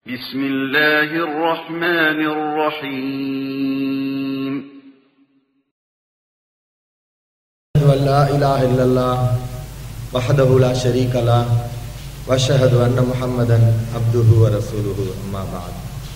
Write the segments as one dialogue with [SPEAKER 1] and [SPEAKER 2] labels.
[SPEAKER 1] بسم الله الرحمن الرحيم
[SPEAKER 2] أشهد أن لا إله إلا الله وحده لا شريك له وأشهد أن محمدا عبده ورسوله أما بعد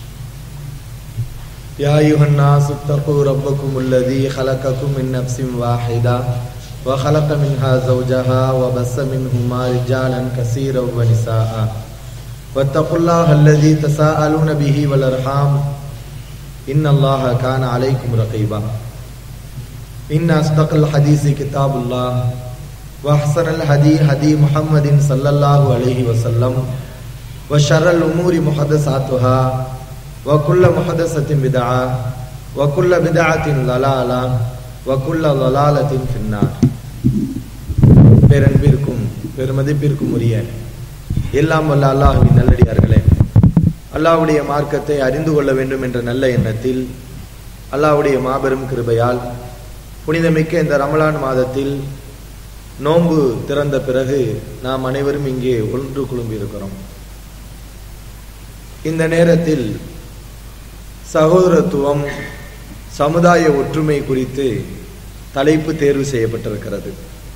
[SPEAKER 2] يا أيها الناس اتقوا ربكم الذي خلقكم من نفس واحدة وخلق منها زوجها وبث منهما رجالا كثيرا ونساء واتقوا الله الذي تساءلون به والأرحام إن الله كان عليكم رقيبا إن أصدق الحديث كتاب الله وأحسن الهدي هدي محمد صلى الله عليه وسلم وشر الأمور محدثاتها وكل محدثة بدعة وكل بدعة ضلالة وكل ضلالة في النار பேரன்பிற்கும் பெருமதிப்பிற்கும் உரிய எல்லாம் வல்ல அல்லாஹுவின் நல்லடியார்களே அல்லாஹ்வுடைய மார்க்கத்தை அறிந்து கொள்ள வேண்டும் என்ற நல்ல எண்ணத்தில் அல்லாஹ்வுடைய மாபெரும் கிருபையால் புனிதமிக்க இந்த ரமலான் மாதத்தில் நோன்பு திறந்த பிறகு நாம் அனைவரும் இங்கே ஒன்று குழும்பியிருக்கிறோம் இந்த நேரத்தில் சகோதரத்துவம் சமுதாய ஒற்றுமை குறித்து தலைப்பு தேர்வு செய்யப்பட்டிருக்கிறது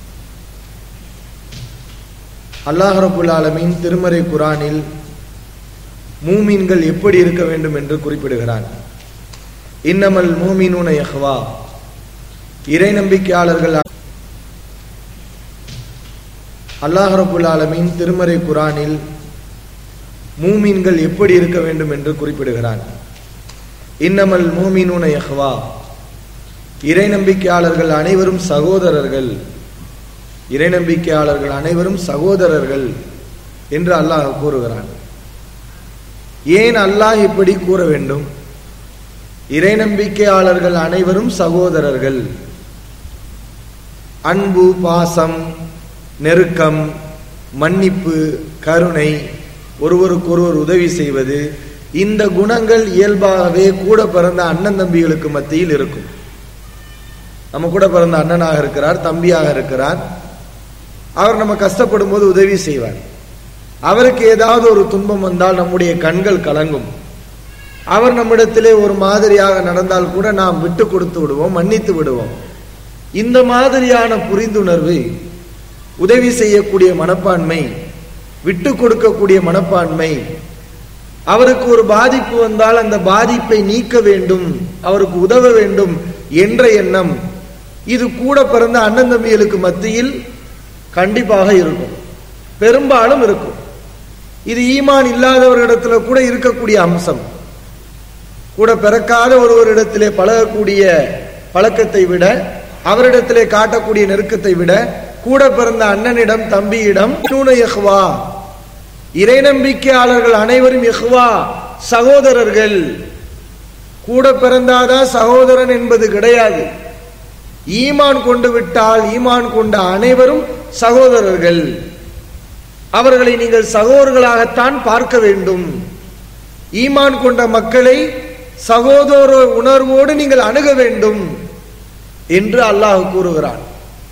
[SPEAKER 2] அல்லாஹ் ரபுல் ஆலமீன் திருமறை குரானில் மூமீன்கள் எப்படி இருக்க வேண்டும் என்று குறிப்பிடுகிறான் இன்னமல் மூமினூன யஹ்வா இறை நம்பிக்கையாளர்கள் அல்லாஹ் ரபுல் ஆலமீன் திருமறை குரானில் மூமீன்கள் எப்படி இருக்க வேண்டும் என்று குறிப்பிடுகிறான் இன்னமல் மூமினூன யஹ்வா இறை நம்பிக்கையாளர்கள் அனைவரும் சகோதரர்கள் இறை நம்பிக்கையாளர்கள் அனைவரும் சகோதரர்கள் என்று அல்லாஹ் கூறுகிறான் ஏன் அல்லாஹ் இப்படி கூற வேண்டும் இறை நம்பிக்கையாளர்கள் அனைவரும் சகோதரர்கள் அன்பு பாசம் நெருக்கம் மன்னிப்பு கருணை ஒருவருக்கொருவர் உதவி செய்வது இந்த குணங்கள் இயல்பாகவே கூட பிறந்த அண்ணன் தம்பிகளுக்கு மத்தியில் இருக்கும் நம்ம கூட பிறந்த அண்ணனாக இருக்கிறார் தம்பியாக இருக்கிறார் அவர் நம்ம கஷ்டப்படும் போது உதவி செய்வார் அவருக்கு ஏதாவது ஒரு துன்பம் வந்தால் நம்முடைய கண்கள் கலங்கும் அவர் நம்மிடத்திலே ஒரு மாதிரியாக நடந்தால் கூட நாம் விட்டு கொடுத்து விடுவோம் மன்னித்து விடுவோம் இந்த மாதிரியான புரிந்துணர்வு உதவி செய்யக்கூடிய மனப்பான்மை விட்டு கொடுக்கக்கூடிய மனப்பான்மை அவருக்கு ஒரு பாதிப்பு வந்தால் அந்த பாதிப்பை நீக்க வேண்டும் அவருக்கு உதவ வேண்டும் என்ற எண்ணம் இது கூட பிறந்த அண்ணன் தம்பிகளுக்கு மத்தியில் கண்டிப்பாக இருக்கும் பெரும்பாலும் இருக்கும் இது ஈமான் இல்லாதவரிடத்துல கூட இருக்கக்கூடிய அம்சம் கூட பிறக்காத ஒருவரிடத்திலே பழகக்கூடிய பழக்கத்தை விட அவரிடத்திலே காட்டக்கூடிய நெருக்கத்தை விட கூட பிறந்த அண்ணனிடம் தம்பியிடம் யஹ்வா இறை நம்பிக்கையாளர்கள் அனைவரும் யஹ்வா சகோதரர்கள் கூட பிறந்தாதான் சகோதரன் என்பது கிடையாது ஈமான் கொண்டு விட்டால் ஈமான் கொண்ட அனைவரும் சகோதரர்கள் அவர்களை நீங்கள் சகோதரர்களாகத்தான் பார்க்க வேண்டும் ஈமான் கொண்ட மக்களை சகோதர உணர்வோடு நீங்கள் அணுக வேண்டும் என்று அல்லாஹ் கூறுகிறான்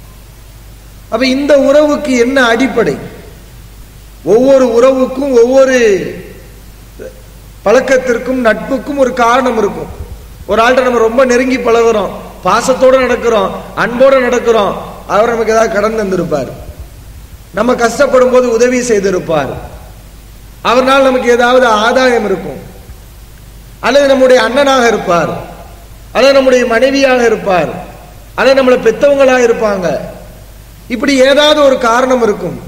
[SPEAKER 2] அப்ப இந்த உறவுக்கு என்ன அடிப்படை ஒவ்வொரு உறவுக்கும் ஒவ்வொரு பழக்கத்திற்கும் நட்புக்கும் ஒரு காரணம் இருக்கும் ஒரு ஆள்கிட்ட நம்ம ரொம்ப நெருங்கி பழகுறோம் பாசத்தோட நடக்கிறோம் அன்போட நடக்கிறோம் அவர் நமக்கு ஏதாவது கடன் தந்திருப்பார் நம்ம கஷ்டப்படும் போது உதவி செய்திருப்பார் அவர்னால் நமக்கு ஏதாவது ஆதாயம் இருக்கும் அல்லது நம்முடைய அண்ணனாக இருப்பார் அல்லது நம்முடைய மனைவியாக இருப்பார் அல்லது நம்மளை பெத்தவங்களாக இருப்பாங்க இப்படி ஏதாவது ஒரு காரணம் இருக்கும்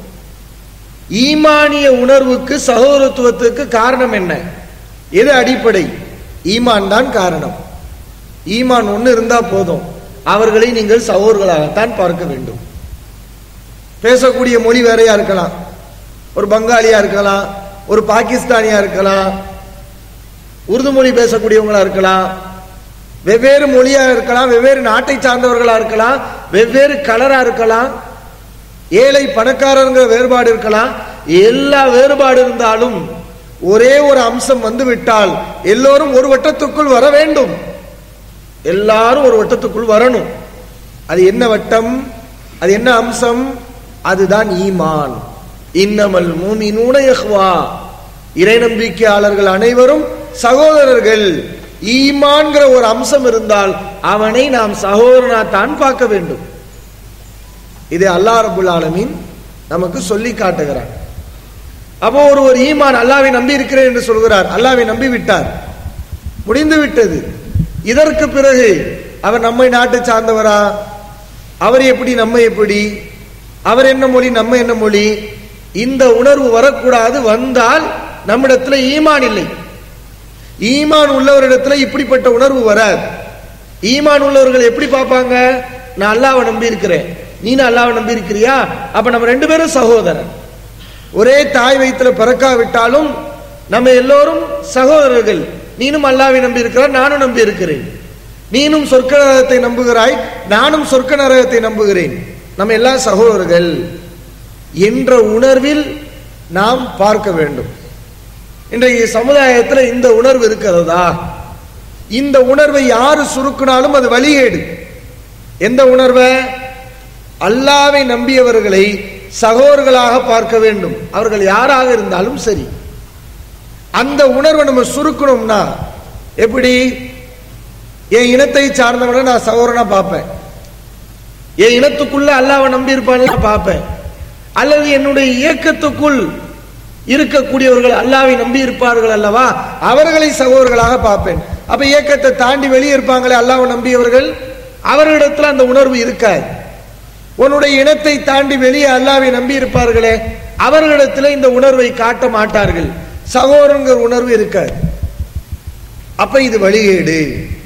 [SPEAKER 2] ஈமானிய உணர்வுக்கு சகோதரத்துவத்துக்கு காரணம் என்ன எது அடிப்படை ஈமான் தான் காரணம் ஈமான் ஒன்று இருந்தா போதும் அவர்களை நீங்கள் சகோதரர்களாகத்தான் பார்க்க வேண்டும் பேசக்கூடிய மொழி வேறையா இருக்கலாம் ஒரு பங்காளியா இருக்கலாம் ஒரு பாகிஸ்தானியா இருக்கலாம் உருது மொழி பேசக்கூடியவங்களா இருக்கலாம் வெவ்வேறு மொழியா இருக்கலாம் வெவ்வேறு நாட்டை சார்ந்தவர்களா இருக்கலாம் வெவ்வேறு கலரா இருக்கலாம் ஏழை பணக்காரங்கிற வேறுபாடு இருக்கலாம் எல்லா வேறுபாடு இருந்தாலும் ஒரே ஒரு அம்சம் வந்து விட்டால் எல்லோரும் ஒரு வட்டத்துக்குள் வர வேண்டும் எல்லாரும் ஒரு வட்டத்துக்குள் வரணும் அது என்ன வட்டம் அது என்ன அம்சம் அதுதான் ஈமான் இன்னமல் மூமினூன யஹ்வா இறை நம்பிக்கையாளர்கள் அனைவரும் சகோதரர்கள் ஈமான்கிற ஒரு அம்சம் இருந்தால் அவனை நாம் சகோதரனா தான் பார்க்க வேண்டும் இதை அல்லாஹ் ரபுல் ஆலமீன் நமக்கு சொல்லி காட்டுகிறார் அப்போ ஒரு ஒரு ஈமான் அல்லாவை நம்பி இருக்கிறேன் என்று சொல்கிறார் அல்லாவை நம்பி விட்டார் முடிந்து விட்டது இதற்கு பிறகு அவர் நம்மை நாட்டை சார்ந்தவரா அவர் எப்படி நம்ம எப்படி அவர் என்ன மொழி நம்ம என்ன மொழி இந்த உணர்வு வரக்கூடாது வந்தால் நம்மிடத்துல ஈமான் இல்லை ஈமான் உள்ளவரிடத்துல இப்படிப்பட்ட உணர்வு வராது ஈமான் உள்ளவர்கள் எப்படி பார்ப்பாங்க நான் அல்லாவை நம்பி இருக்கிறேன் நீ அல்லாவை நம்பி இருக்கிறியா அப்ப நம்ம ரெண்டு பேரும் சகோதரன் ஒரே தாய் வயிற்றுல பிறக்காவிட்டாலும் நம்ம எல்லோரும் சகோதரர்கள் நீனும் அல்லாவை நம்பி இருக்கிறாய் நானும் நம்பி இருக்கிறேன் நீனும் சொர்க்க நரகத்தை நம்புகிறாய் நானும் சொர்க்க நரகத்தை நம்புகிறேன் நம்ம எல்லாம் சகோதரர்கள் என்ற உணர்வில் நாம் பார்க்க வேண்டும் இன்றைய சமுதாயத்தில் இந்த உணர்வு இருக்கிறதா இந்த உணர்வை யாரு சுருக்கினாலும் அது வழிகேடு எந்த உணர்வை அல்லாவை நம்பியவர்களை சகோதரர்களாக பார்க்க வேண்டும் அவர்கள் யாராக இருந்தாலும் சரி அந்த உணர்வை நம்ம சுருக்கணும்னா எப்படி என் இனத்தை சார்ந்தவனை நான் சகோதரனா பார்ப்பேன் என் இனத்துக்குள்ள அல்லாவை நம்பி இருப்பான்னு நான் பார்ப்பேன் அல்லது என்னுடைய இயக்கத்துக்குள் இருக்கக்கூடியவர்கள் அல்லாவை நம்பி இருப்பார்கள் அல்லவா அவர்களை சகோதரர்களாக பார்ப்பேன் அப்ப இயக்கத்தை தாண்டி வெளியே இருப்பாங்களே அல்லாவை நம்பியவர்கள் அவர்களிடத்துல அந்த உணர்வு இருக்காது உன்னுடைய இனத்தை தாண்டி வெளியே அல்லாவை நம்பி இருப்பார்களே அவர்களிடத்துல இந்த உணர்வை காட்ட மாட்டார்கள் சகோதரங்கிற உணர்வு இருக்காது அப்ப இது வழிகேடு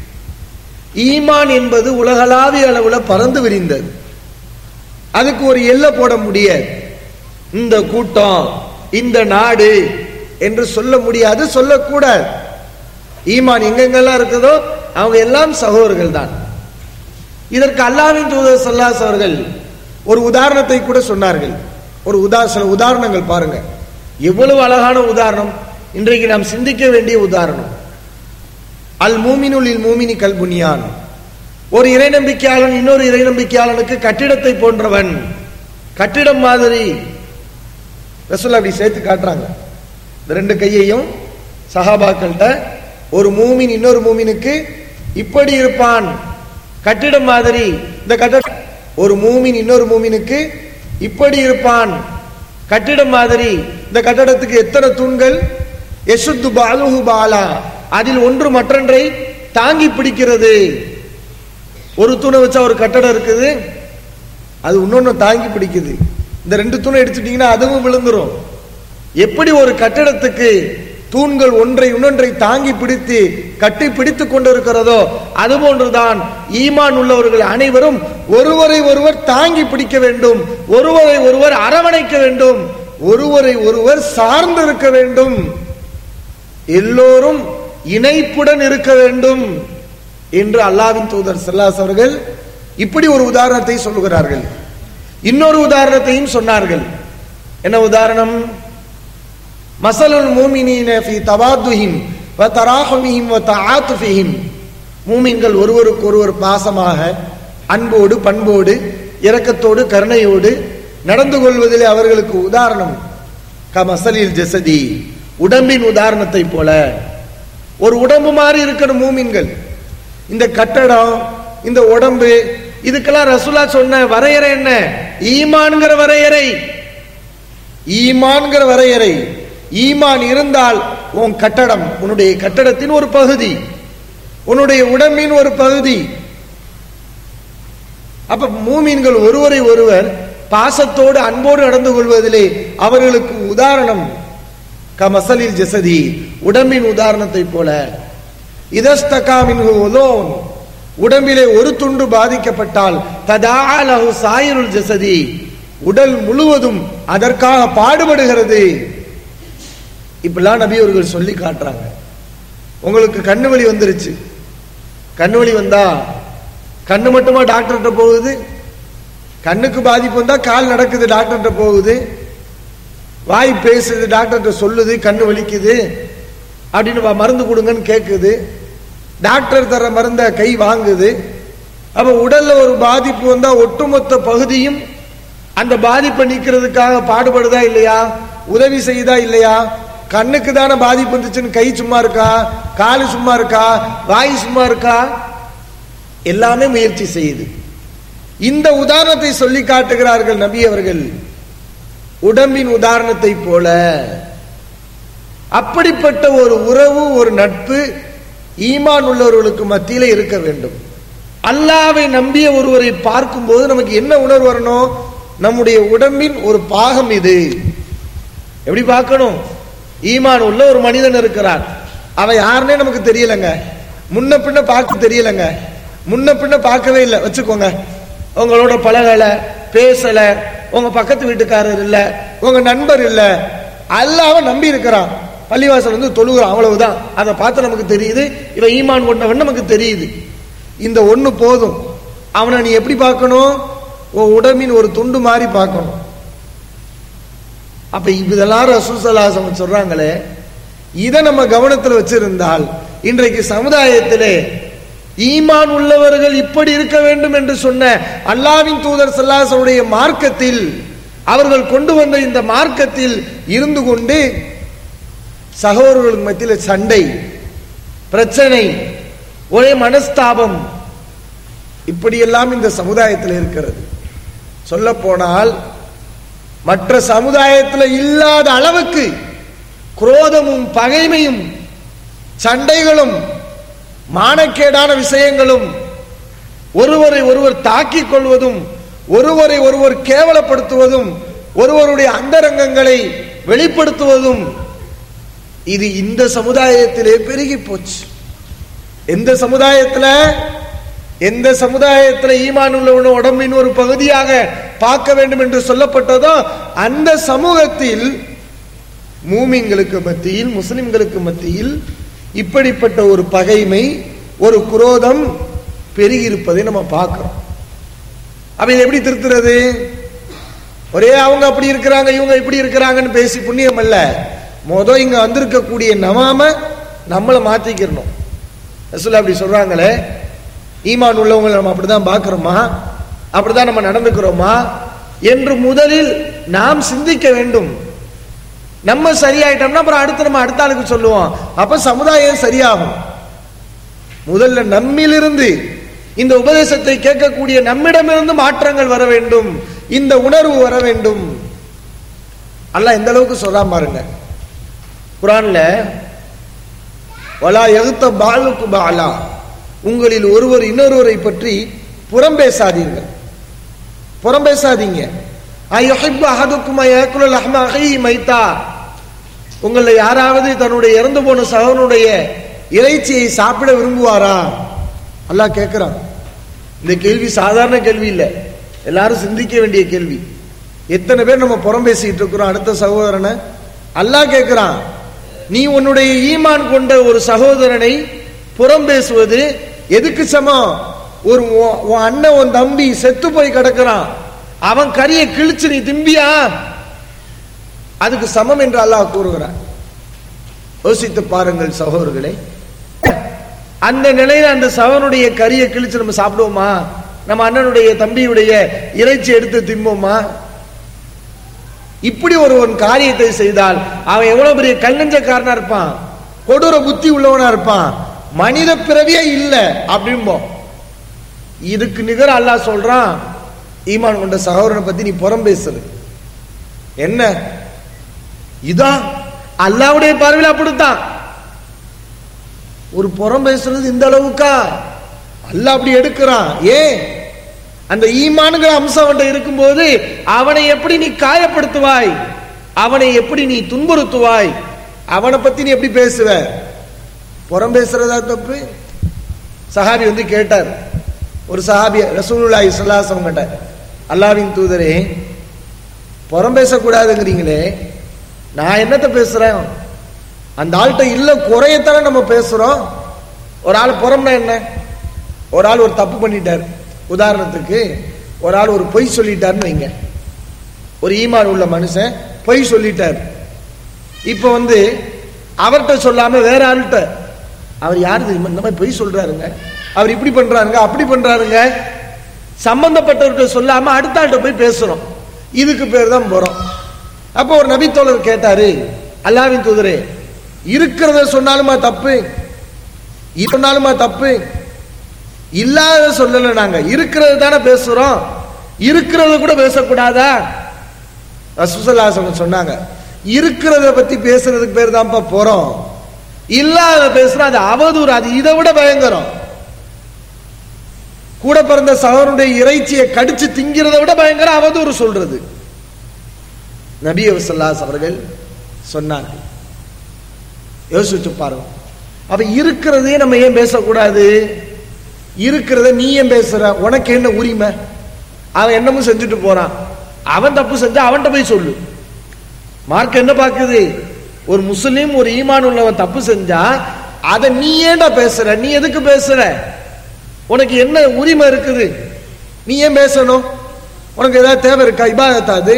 [SPEAKER 2] ஈமான் என்பது உலகளாவிய அளவுல பறந்து விரிந்தது அதுக்கு ஒரு எல்லை போட முடியாது இந்த கூட்டம் இந்த நாடு என்று சொல்ல முடியாது சொல்லக்கூடாது ஈமான் எங்கெங்கெல்லாம் இருக்குதோ அவங்க எல்லாம் சகோதரர்கள் தான் இதற்கு அல்லாவின் தூதர் சல்லாஸ் அவர்கள் ஒரு உதாரணத்தை கூட சொன்னார்கள் ஒரு உதா சில உதாரணங்கள் பாருங்க எவ்வளவு அழகான உதாரணம் இன்றைக்கு நாம் சிந்திக்க வேண்டிய உதாரணம் அல் மூமினுல் இல் மூமினி கல் புனியான் ஒரு இறை நம்பிக்கையாளன் இன்னொரு இறை நம்பிக்கையாளனுக்கு கட்டிடத்தை போன்றவன் கட்டிடம் மாதிரி ரசூல் அப்படி சேர்த்து காட்டுறாங்க இந்த ரெண்டு கையையும் சஹாபாக்கள்கிட்ட ஒரு மூமின் இன்னொரு மூமினுக்கு இப்படி இருப்பான் கட்டிடம் மாதிரி இந்த கட்டட ஒரு மூமின் இன்னொரு மூமினுக்கு இப்படி இருப்பான் கட்டிடம் மாதிரி இந்த கட்டடத்துக்கு எத்தனை தூண்கள் யசுத்து பாலுஹு பாலா அதில் ஒன்று மற்றொன்றை தாங்கி பிடிக்கிறது ஒரு தூணை வச்சா ஒரு கட்டடம் இருக்குது அது இன்னொன்னு தாங்கி பிடிக்குது இந்த ரெண்டு தூணை எடுத்துட்டீங்கன்னா அதுவும் விழுந்துரும் எப்படி ஒரு கட்டடத்துக்கு தூண்கள் ஒன்றை இன்னொன்றை தாங்கி பிடித்து கட்டி பிடித்துக் கொண்டிருக்கிறதோ அதுபோன்றுதான் ஈமான் உள்ளவர்கள் அனைவரும் ஒருவரை ஒருவர் தாங்கி பிடிக்க வேண்டும் ஒருவரை ஒருவர் அரவணைக்க வேண்டும் ஒருவரை ஒருவர் சார்ந்து இருக்க வேண்டும் எல்லோரும் இணைப்புடன் இருக்க வேண்டும் என்று அல்லாவின் தூதர் செல்லாஸ் அவர்கள் இப்படி ஒரு உதாரணத்தை சொல்லுகிறார்கள் இன்னொரு உதாரணத்தையும் சொன்னார்கள் என்ன உதாரணம் மசலுல் மூமினீன ஃபி தவாதுஹிம் வ தராஹுமிஹிம் வ தஆத்துஃபிஹிம் மூமின்கள் ஒருவருக்கு ஒருவர் பாசமாக அன்போடு பண்போடு இரக்கத்தோடு கருணையோடு நடந்து கொள்வதிலே அவர்களுக்கு உதாரணம் கமசலில் ஜெசதி உடம்பின் உதாரணத்தை போல ஒரு உடம்பு மாதிரி இருக்கணும் மூமின்கள் இந்த கட்டடம் இந்த உடம்பு இதுக்கெல்லாம் ரசூலா சொன்ன வரையறை என்ன ஈமான்கிற வரையறை ஈமான்கிற வரையறை ஈமான் இருந்தால் உன் கட்டடம் உன்னுடைய கட்டடத்தின் ஒரு பகுதி உன்னுடைய உடம்பின் ஒரு பகுதி அப்ப மூமீன்கள் ஒருவரை ஒருவர் பாசத்தோடு அன்போடு நடந்து கொள்வதிலே அவர்களுக்கு உதாரணம் கமசலில் ஜெசதி உடம்பின் உதாரணத்தை போல இதஸ்தகாமின் உலோன் உடம்பிலே ஒரு துண்டு பாதிக்கப்பட்டால் ததாலஹு சாயிருல் ஜெசதி உடல் முழுவதும் அதற்காக பாடுபடுகிறது இப்படிலாம் நபி அவர்கள் சொல்லி காட்டுறாங்க உங்களுக்கு கண்ணு வலி வந்துருச்சு கண்ணு வலி வந்தா கண்ணு மட்டுமா டாக்டர்கிட்ட போகுது கண்ணுக்கு பாதிப்பு வந்தா கால் நடக்குது டாக்டர்கிட்ட போகுது வாய் பேசுது டாக்டர்கிட்ட சொல்லுது கண்ணு வலிக்குது அப்படின்னு வா- மருந்து கொடுங்கன்னு கேட்குது டாக்டர் தர மருந்த கை வாங்குது அப்ப உடல்ல ஒரு பாதிப்பு வந்தா ஒட்டுமொத்த பகுதியும் அந்த பாதிப்பை நீக்கிறதுக்காக பாடுபடுதா இல்லையா உதவி செய்யுதா இல்லையா கண்ணுக்கு தானே பாதிப்பு வந்துச்சுன்னு கை சும்மா இருக்கா காலு சும்மா இருக்கா வாய் சும்மா இருக்கா எல்லாமே முயற்சி செய்யுது இந்த உதாரணத்தை சொல்லி காட்டுகிறார்கள் நபி அவர்கள் உடம்பின் உதாரணத்தை போல அப்படிப்பட்ட ஒரு உறவு ஒரு நட்பு ஈமான் உள்ளவர்களுக்கு மத்தியில இருக்க வேண்டும் அல்லாவை நம்பிய ஒருவரை பார்க்கும்போது நமக்கு என்ன உணர்வு வரணும் நம்முடைய உடம்பின் ஒரு பாகம் இது எப்படி பார்க்கணும் ஈமான் உள்ள ஒரு மனிதன் இருக்கிறான் அவன் யாருன்னே நமக்கு தெரியலங்க முன்ன பின்ன பார்க்க தெரியலங்க முன்ன பின்ன பார்க்கவே இல்லை வச்சுக்கோங்க உங்களோட பழகல பேசல உங்க பக்கத்து வீட்டுக்காரர் இல்ல உங்க நண்பர் இல்ல அல்லாஹ்வை நம்பி இருக்கிறான் பள்ளிவாசல் வந்து தொழுகிறான் அவ்வளவுதான் அதை பார்த்து நமக்கு தெரியுது இவன் ஈமான் கொண்டவன் நமக்கு தெரியுது இந்த ஒண்ணு போதும் அவனை நீ எப்படி பார்க்கணும் உன் உடம்பின் ஒரு துண்டு மாதிரி பார்க்கணும் அப்ப இதெல்லாம் ரசூசலாசம் சொல்றாங்களே இதை நம்ம கவனத்தில் வச்சிருந்தால் இன்றைக்கு சமுதாயத்திலே ஈமான் உள்ளவர்கள் இப்படி இருக்க வேண்டும் என்று சொன்ன அல்லாவின் தூதர் சல்லாசனுடைய மார்க்கத்தில் அவர்கள் கொண்டு வந்த இந்த மார்க்கத்தில் இருந்து கொண்டு சகோதரர்களுக்கு மத்தியில் சண்டை பிரச்சனை ஒரே மனஸ்தாபம் இப்படியெல்லாம் இந்த சமுதாயத்தில் இருக்கிறது சொல்ல போனால் மற்ற சமுதாயத்தில் இல்லாத அளவுக்கு குரோதமும் பகைமையும் சண்டைகளும் மானக்கேடான விஷயங்களும் ஒருவரை ஒருவர் தாக்கிக் கொள்வதும் ஒருவரை ஒருவர் கேவலப்படுத்துவதும் ஒருவருடைய அந்தரங்கங்களை வெளிப்படுத்துவதும் இது இந்த சமுதாயத்திலே பெருகி போச்சு எந்த சமுதாயத்துல எந்த சமுதாயத்துல ஈமான் உள்ளவன உடம்பின் ஒரு பகுதியாக பார்க்க வேண்டும் என்று சொல்லப்பட்டதோ அந்த சமூகத்தில் மூமிங்களுக்கு மத்தியில் முஸ்லிம்களுக்கு மத்தியில் இப்படிப்பட்ட ஒரு பகைமை ஒரு குரோதம் பெருகி இருப்பதை நம்ம பார்க்கிறோம் அப்ப இதை எப்படி திருத்துறது ஒரே அவங்க அப்படி இருக்கிறாங்க இவங்க இப்படி இருக்கிறாங்கன்னு பேசி புண்ணியம் அல்ல மொத இங்க வந்திருக்கக்கூடிய நமாம நம்மளை மாத்திக்கிறணும் ரசூல் அப்படி சொல்றாங்களே ஈமான் உள்ளவங்களை நம்ம அப்படிதான் பார்க்கிறோமா அப்படிதான் நம்ம நடந்துக்கிறோமா என்று முதலில் நாம் சிந்திக்க வேண்டும் நம்ம சரியாயிட்டோம்னா அப்புறம் அடுத்து நம்ம அடுத்த ஆளுக்கு சொல்லுவோம் அப்ப சமுதாயம் சரியாகும் முதல்ல நம்மிலிருந்து இந்த உபதேசத்தை கேட்கக்கூடிய நம்மிடமிருந்து மாற்றங்கள் வர வேண்டும் இந்த உணர்வு வர வேண்டும் அல்லாஹ் எந்த அளவுக்கு சொல்றான் பாருங்க குரான்ல வலா எகுத்த பாலுக்கு பாலா உங்களில் ஒருவர் இன்னொருவரை பற்றி புறம் பேசாதீர்கள் புறம் பேசாதீங்க அய்யுஹிப்பு அஹதுக்கும் அயக்குல் அஹ்ம அஹீஹி மைத்தா உங்களை யாராவது தன்னுடைய இறந்து போன சகோனுடைய இறைச்சியை சாப்பிட விரும்புவாரா அல்லாஹ் கேட்கிறான் இந்த கேள்வி சாதாரண கேள்வி இல்லை எல்லாரும் சிந்திக்க வேண்டிய கேள்வி எத்தனை பேர் நம்ம புறம் பேசிட்டு இருக்கிறோம் அடுத்த சகோதரனை அல்லாஹ் கேட்கிறான் நீ உன்னுடைய ஈமான் கொண்ட ஒரு சகோதரனை புறம் பேசுவது எதுக்கு சமம் ஒரு உன் உன் அண்ணன் உன் தம்பி செத்து போய் கிடக்கிறான் அவன் கரியை கிழிச்சு நீ திம்பியா அதுக்கு சமம் என்று அல்லாஹ் கூறுகிறான் யோசித்து பாருங்கள் சகோதரர்களே அந்த நிலையில அந்த சகோனுடைய கரியை கிழிச்சு நம்ம சாப்பிடுவோமா நம்ம அண்ணனுடைய தம்பியுடைய இறைச்சி எடுத்து திம்போமா இப்படி ஒருவன் காரியத்தை செய்தால் அவன் எவ்வளவு பெரிய கல்லஞ்சக்காரனா இருப்பான் கொடூர புத்தி உள்ளவனா இருப்பான் மனித பிறவியே இல்ல அப்படிம்போம் இதுக்கு நிகர் அல்லாஹ் சொல்றான் ஈமான் கொண்ட சகோதரனை பத்தி நீ புறம் பேசுற என்ன இதான் அல்லாவுடைய பார்வையில் அப்படித்தான் ஒரு புறம் பேசுறது இந்த அளவுக்கா அல்லாஹ் அப்படி எடுக்கிறான் ஏன் அந்த ஈமானுங்கிற அம்சம் அவன்கிட்ட இருக்கும்போது அவனை எப்படி நீ காயப்படுத்துவாய் அவனை எப்படி நீ துன்புறுத்துவாய் அவனை பத்தி நீ எப்படி பேசுவ புறம் பேசுறதா தப்பு சஹாபி வந்து கேட்டார் ஒரு சஹாபி ரசூலுல்லாஹி ஸல்லல்லாஹு கிட்ட அல்லாவின் தூதரே புறம் பேசக்கூடாதுங்கிறீங்களே நான் என்னத்த பேசுறேன் அந்த ஆள்கிட்ட இல்ல குறையத்தானே நம்ம பேசுறோம் ஒரு ஆள் புறம்னா என்ன ஒரு ஆள் ஒரு தப்பு பண்ணிட்டார் உதாரணத்துக்கு ஒரு ஆள் ஒரு பொய் சொல்லிட்டாருன்னு வைங்க ஒரு ஈமான் உள்ள மனுஷன் பொய் சொல்லிட்டார் இப்போ வந்து அவர்கிட்ட சொல்லாம வேற ஆள்கிட்ட அவர் யாரு தெரியுமா இந்த மாதிரி பொய் சொல்றாருங்க அவர் இப்படி பண்றாருங்க அப்படி பண்றாருங்க சம்பந்தப்பட்டவர்கிட்ட சொல்லாம அடுத்த ஆள்கிட்ட போய் பேசுறோம் இதுக்கு பேர் தான் போறோம் அப்போ ஒரு நபித்தோழர் கேட்டாரு அல்லாவின் தூதரே இருக்கிறத சொன்னாலுமா தப்பு இது சொன்னாலுமா தப்பு இல்லாத சொல்லல நாங்க இருக்கிறது தானே பேசுறோம் இருக்கிறத கூட பேசக்கூடாதா ரசூசல்லாசன் சொன்னாங்க இருக்கிறத பத்தி பேசுறதுக்கு பேர் தான்ப்பா போறோம் இல்லாத பேசுறோம் அது அவதூறு அது இதை விட பயங்கரம் கூட பிறந்த சகோதரனுடைய இறைச்சியை கடிச்சு திங்கிறத விட பயங்கர அவதூறு சொல்றது நபி வசல்லாஸ் அவர்கள் சொன்னார்கள் யோசிச்சு பாருங்க அப்ப இருக்கிறதே நம்ம ஏன் பேசக்கூடாது இருக்கிறத நீ ஏன் பேசுற உனக்கு என்ன உரிமை அவன் என்னமும் செஞ்சுட்டு போறான் அவன் தப்பு செஞ்சா அவன்கிட்ட போய் சொல்லு மார்க் என்ன பாக்குது ஒரு முஸ்லீம் ஒரு ஈமான் உள்ளவன் தப்பு செஞ்சா அதை நீ ஏன்டா பேசுற நீ எதுக்கு பேசுற உனக்கு என்ன உரிமை இருக்குது நீ ஏன் பேசணும் உனக்கு ஏதாவது தேவை இருக்கா இபாதத்தா அது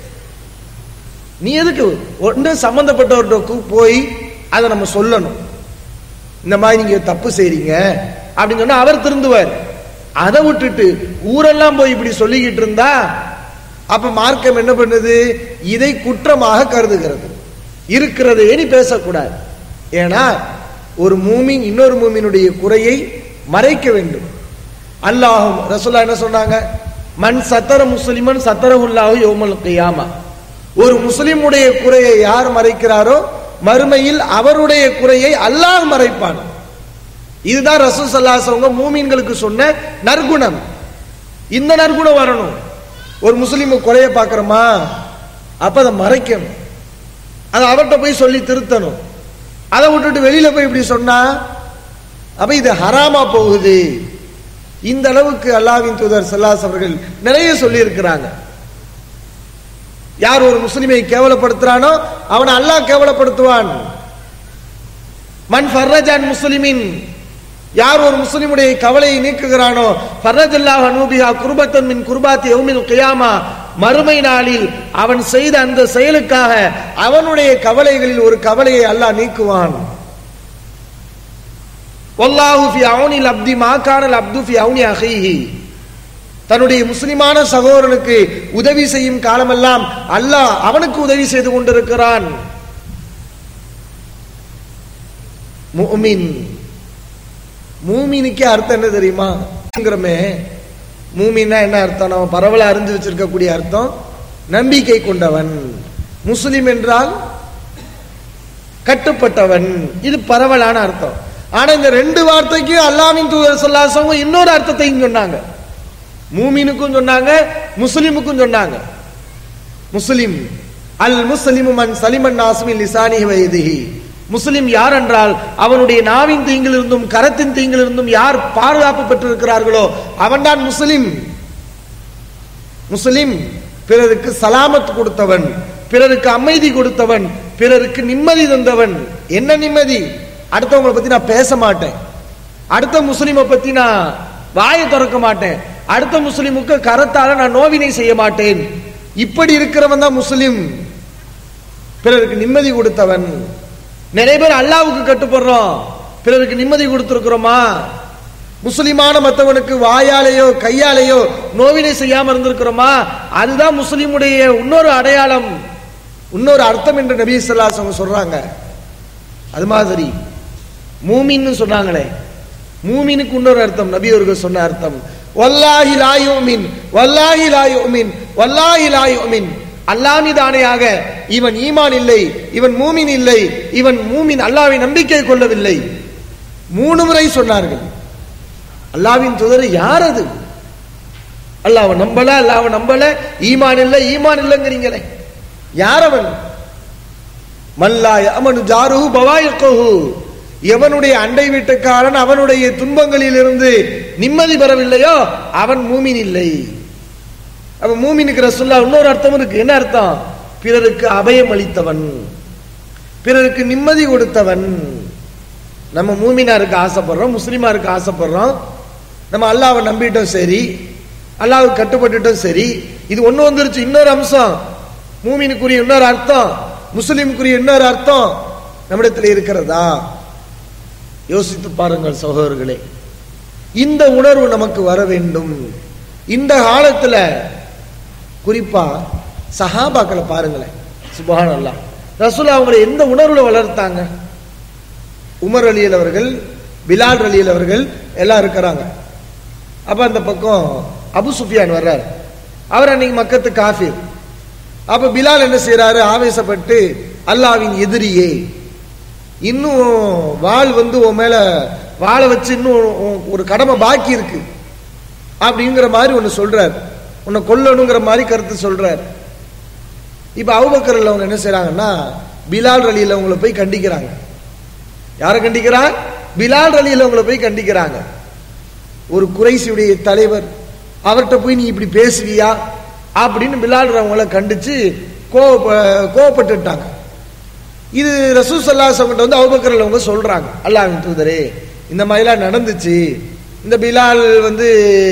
[SPEAKER 2] நீ எதுக்கு ஒன்று சம்பந்தப்பட்டவர்கிட்ட போய் அதை நம்ம சொல்லணும் இந்த மாதிரி நீங்க தப்பு செய்றீங்க அப்படின்னு சொன்னா அவர் திருந்துவார் அதை விட்டுட்டு ஊரெல்லாம் போய் இப்படி சொல்லிக்கிட்டு இருந்தா அப்ப மார்க்கம் என்ன பண்ணுது இதை குற்றமாக கருதுகிறது இருக்கிறதே நீ பேசக்கூடாது ஏன்னா ஒரு மூமின் இன்னொரு மூமினுடைய குறையை மறைக்க வேண்டும் அல்லாஹும் ரசூல்லா என்ன சொன்னாங்க மண் சத்தர முஸ்லிமன் சத்தரஹுல்லாஹு யோமல் கியாமா ஒரு முஸ்லிமுடைய குறையை யார் மறைக்கிறாரோ மறுமையில் அவருடைய குறையை அல்லாஹ் மறைப்பான் இதுதான் ரசூல் சல்லாசவங்க மூமீன்களுக்கு சொன்ன நற்குணம் இந்த நற்குணம் வரணும் ஒரு முஸ்லீம் குறைய பார்க்கிறோமா அப்ப அதை மறைக்கணும் அதை அவர்கிட்ட போய் சொல்லி திருத்தணும் அதை விட்டுட்டு வெளியில போய் இப்படி சொன்னா அப்ப இது ஹராமா போகுது இந்த அளவுக்கு அல்லாவின் தூதர் சல்லாஸ் அவர்கள் நிறைய சொல்லி இருக்கிறாங்க யார் ஒரு முஸ்லிமை கேவலப்படுத்துறானோ அவனை அல்லாஹ் கேவலப்படுத்துவான் மண் ஃபர்ரஜான் முஸ்லிமின் யார் ஒரு முஸ்லிமுடைய கவலையை நீக்குகிறானோ ஃபர்ரஜல்லாஹ் அனூபிஹா குர்பத்தன் மின் குர்பாத்தி யௌமில் கியாமா மறுமை நாளில் அவன் செய்த அந்த செயலுக்காக அவனுடைய கவலைகளில் ஒரு கவலையை அல்லாஹ் நீக்குவான் வல்லாஹு ஃபி அவுனில் அப்தி மா கானல் அப்து ஃபி அவுனி அஹீஹி தன்னுடைய முஸ்லிமான சகோதரனுக்கு உதவி செய்யும் காலமெல்லாம் அல்லாஹ் அவனுக்கு உதவி செய்து கொண்டிருக்கிறான் முஃமின் மூமினுக்கே அர்த்தம் என்ன தெரியுமா மூமின்னா என்ன அர்த்தம் நம்ம பரவலா அறிஞ்சு வச்சிருக்கக்கூடிய அர்த்தம் நம்பிக்கை கொண்டவன் முஸ்லிம் என்றால் கட்டுப்பட்டவன் இது பரவலான அர்த்தம் ஆனா இந்த ரெண்டு வார்த்தைக்கு அல்லாவின் தூதர் சொல்லாசவங்க இன்னொரு அர்த்தத்தையும் சொன்னாங்க மூமினுக்கும் சொன்னாங்க முஸ்லிமுக்கும் சொன்னாங்க முஸ்லிம் அல் முஸ்லிமு மன் சலிமன் நாசுமின் லிசானி வைதிஹி முஸ்லிம் யார் என்றால் அவனுடைய நாவின் தீங்கிலிருந்தும் கரத்தின் தீங்கிலிருந்தும் யார் பாதுகாப்பு பெற்றிருக்கிறார்களோ அவன்தான் முஸ்லிம் முஸ்லிம் பிறருக்கு சலாமத் கொடுத்தவன் பிறருக்கு அமைதி கொடுத்தவன் பிறருக்கு நிம்மதி தந்தவன் என்ன நிம்மதி அடுத்தவங்களை பத்தி நான் பேச மாட்டேன் அடுத்த முஸ்லிமை பத்தி நான் வாயை திறக்க மாட்டேன் அடுத்த முஸ்லிமுக்கு கரத்தால நான் நோவினை செய்ய மாட்டேன் இப்படி இருக்கிறவன் தான் முஸ்லிம் பிறருக்கு நிம்மதி கொடுத்தவன் நிறைய பேர் அல்லாவுக்கு கட்டுப்படுறோம் பிறருக்கு நிம்மதி கொடுத்திருக்கிறோமா முஸ்லிமான மற்றவனுக்கு வாயாலேயோ கையாலேயோ நோவினை செய்யாம இருந்திருக்கிறோமா அதுதான் முஸ்லிமுடைய இன்னொரு அடையாளம் இன்னொரு அர்த்தம் என்று நபி சொல்லாசவங்க சொல்றாங்க அது மாதிரி மூமின்னு சொன்னாங்களே மூமினுக்கு இன்னொரு அர்த்தம் நபி அவர்கள் சொன்ன அர்த்தம் வல்லாஹி லாயுமின் வல்லாஹி லாயுமின் வல்லாஹி லாயுமின் அல்லாமிதானையாக இவன் ஈமான் இல்லை இவன் மூமின் இல்லை இவன் மூமின் அல்லாவை நம்பிக்கை கொள்ளவில்லை மூணு முறை சொன்னார்கள் அல்லாவின் துதர் யார் அது அல்லாவை நம்பல அல்லாவை நம்பல ஈமான் இல்லை ஈமான் இல்லைங்கிறீங்களே யார் அவன் மல்லாய் அமனு ஜாருஹு பவாயக்கோஹு எவனுடைய அண்டை வீட்டுக்காரன் அவனுடைய துன்பங்களில் இருந்து நிம்மதி பெறவில்லையோ அவன் மூமின் இல்லை அப்ப மூமினுக்கு ரசுல்லா இன்னொரு அர்த்தம் இருக்கு என்ன அர்த்தம் பிறருக்கு அபயம் அளித்தவன் பிறருக்கு நிம்மதி கொடுத்தவன் நம்ம மூமினா இருக்க ஆசைப்படுறோம் முஸ்லீமா இருக்க ஆசைப்படுறோம் நம்ம அல்லாவை நம்பிட்டோம் சரி அல்லாவுக்கு கட்டுப்பட்டுட்டோம் சரி இது ஒண்ணு வந்துருச்சு இன்னொரு அம்சம் மூமினுக்குரிய இன்னொரு அர்த்தம் முஸ்லீமுக்குரிய இன்னொரு அர்த்தம் நம்மிடத்தில் இருக்கிறதா யோசித்து பாருங்கள் சகோதரர்களே இந்த உணர்வு நமக்கு வர வேண்டும் இந்த காலத்துல குறிப்பா சஹாபாக்களை பாருங்களேன் சுபஹான் அல்லா ரசூல் அவங்களை எந்த உணர்வுல வளர்த்தாங்க உமர் அலியல் அவர்கள் பிலால் அலியல் அவர்கள் எல்லாம் இருக்கிறாங்க அப்ப அந்த பக்கம் அபு சுஃபியான் வர்றாரு அவர் அன்னைக்கு மக்கத்து காஃபிர் அப்ப பிலால் என்ன செய்யறாரு ஆவேசப்பட்டு அல்லாவின் எதிரியே இன்னும் வாள் வந்து உன் மேல வாளை வச்சு இன்னும் உன் ஒரு கடமை பாக்கி இருக்கு அப்படிங்கிற மாதிரி ஒன்னு சொல்றாரு உன்னை கொல்லணுங்கிற மாதிரி கருத்து சொல்றாரு இப்ப அவுபக்கரில் அவங்க என்ன செய்றாங்கன்னா பிலால் ரலியில் அவங்கள போய் கண்டிக்கிறாங்க யாரை கண்டிக்கிறார் பிலால் ரலியில் அவங்கள போய் கண்டிக்கிறாங்க ஒரு குறைசியுடைய தலைவர் அவர்கிட்ட போய் நீ இப்படி பேசுவியா அப்படின்னு பிலால் அவங்கள கண்டிச்சு கோவப்ப கோவப்பட்டுட்டாங்க இது ரசூ சல்லாசவங்கிட்ட வந்து அவுபக்கரில் அவங்க சொல்றாங்க அல்லாஹ் தூதரே இந்த மாதிரிலாம் நடந்துச்சு இந்த பிலால் வந்து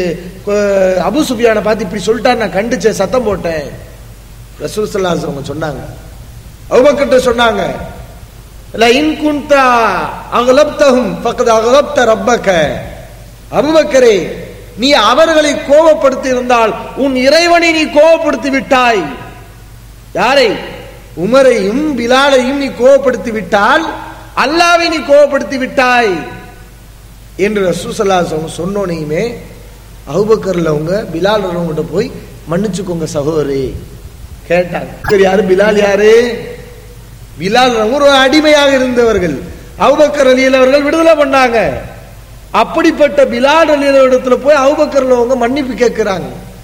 [SPEAKER 2] கொ- அபு சுஃபியானை பார்த்து இப்படி சொல்லிட்டாரு நான் கண்டிச்சேன் சத்தம் போட்டேன் ரசூல் சல்லாஸ் அவங்க சொன்னாங்க அவுபக்கர்ட்ட சொன்னாங்க லஇன் குன்தா அகலப்தஹும் ஃபக்கத் அகலப்த ரப்பக அபூபக்கரே நீ அவர்களை கோபப்படுத்தி இருந்தால் உன் இறைவனை நீ கோபப்படுத்தி விட்டாய் யாரை உமரையும் பிலாலையும் நீ கோபப்படுத்தி விட்டால் அல்லாவை நீ கோபப்படுத்தி விட்டாய் என்று ரசூசல்லாஸ் அவங்க சொன்னோனையுமே அபுபக்கர்ல அவங்க பிலால் அவங்ககிட்ட போய் மன்னிச்சுக்கோங்க சகோதரி கேட்டாங்க சரி யாரு பிலால் யாரு பிலால் அவங்க ஒரு அடிமையாக இருந்தவர்கள் அவுபக்கர் அலியல் அவர்கள் விடுதலை பண்ணாங்க அப்படிப்பட்ட பிலால் அலியல் இடத்துல போய் அவுபக்கர்ல அவங்க மன்னிப்பு கேட்கிறாங்க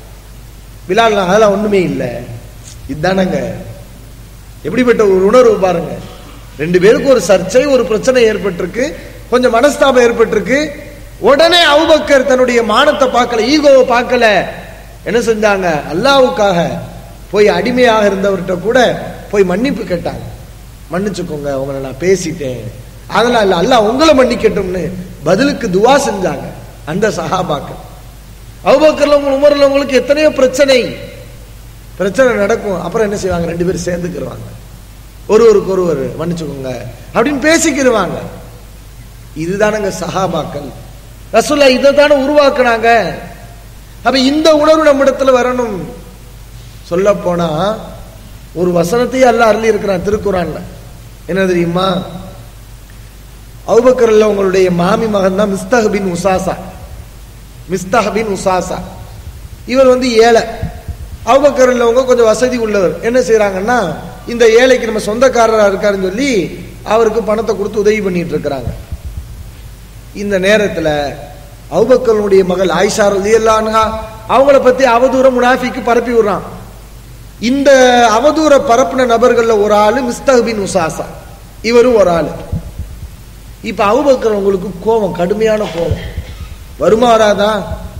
[SPEAKER 2] பிலால் அதெல்லாம் ஒண்ணுமே இல்லை இதுதானங்க எப்படிப்பட்ட ஒரு உணர்வு பாருங்க ரெண்டு பேருக்கு ஒரு சர்ச்சை ஒரு பிரச்சனை ஏற்பட்டிருக்கு கொஞ்சம் மனஸ்தாபம் ஏற்பட்டிருக்கு உடனே அவுபக்கர் தன்னுடைய மானத்தை பார்க்கல ஈகோவை பார்க்கல என்ன செஞ்சாங்க அல்லாவுக்காக போய் அடிமையாக இருந்தவர்கிட்ட கூட போய் மன்னிப்பு கேட்டாங்க மன்னிச்சுக்கோங்க உங்களை நான் பேசிட்டேன் அதெல்லாம் இல்ல அல்லாஹ் உங்களை மன்னிக்கட்டும்னு பதிலுக்கு துவா செஞ்சாங்க அந்த சஹாபாக்கள் அவுபக்கர்ல உங்க உமர்ல உங்களுக்கு எத்தனையோ பிரச்சனை பிரச்சனை நடக்கும் அப்புறம் என்ன செய்வாங்க ரெண்டு பேரும் சேர்ந்துக்கிருவாங்க ஒருவருக்கு ஒருவர் மன்னிச்சுக்கோங்க அப்படின்னு பேசிக்கிருவாங்க இதுதானங்க சஹாபாக்கள் ரசூல்லா இதை தானே உருவாக்குனாங்க அப்ப இந்த உணர்வு நம்மிடத்துல வரணும் சொல்ல போனா ஒரு வசனத்தையே அல்லாஹ் அருளி இருக்கிறான் திருக்குறான்ல என்ன தெரியுமா அவுபக்கர்ல உங்களுடைய மாமி மகன் தான் மிஸ்தஹ் பின் உசாசா மிஸ்தஹ் பின் உசாசா இவர் வந்து ஏழை அவுபக்கர் உள்ளவங்க கொஞ்சம் வசதி உள்ளவர் என்ன செய்றாங்கன்னா இந்த ஏழைக்கு நம்ம சொந்தக்காரரா இருக்காருன்னு சொல்லி அவருக்கு பணத்தை கொடுத்து உதவி பண்ணிட்டு இருக்கிறாங்க இந்த நேரத்துல அவுபக்கருடைய மகள் ஆயிஷா ரலியல்லாஹு அவங்கள பத்தி அவதூற முனாஃபிக்கு பரப்பி விடுறான் இந்த அவதூற பரப்பின நபர்கள்ல ஒரு ஆளு மிஸ்தஹ் பின் உசாசா இவரும் ஒரு ஆளு இப்ப அவுபக்கர் உங்களுக்கு கோபம் கடுமையான கோபம் வருமா வராதா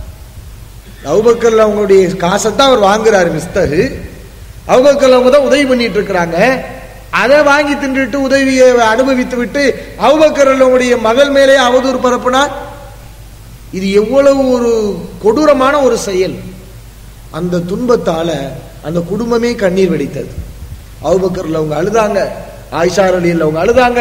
[SPEAKER 2] அவுபக்கர்ல அவங்களுடைய காசை தான் அவர் வாங்குறாரு மிஸ்தகு அவுபக்கர்ல அவங்க தான் உதவி பண்ணிட்டு இருக்கிறாங்க அதை வாங்கி தின்றுட்டு உதவியை அனுபவித்து விட்டு அவுபக்கர்ல அவங்களுடைய மகள் மேலே அவதூறு பரப்புனா இது எவ்வளவு ஒரு கொடூரமான ஒரு செயல் அந்த துன்பத்தால அந்த குடும்பமே கண்ணீர் வெடித்தது அவுபக்கர்ல அவங்க அழுதாங்க ஆயிஷா அலியில் அவங்க அழுதாங்க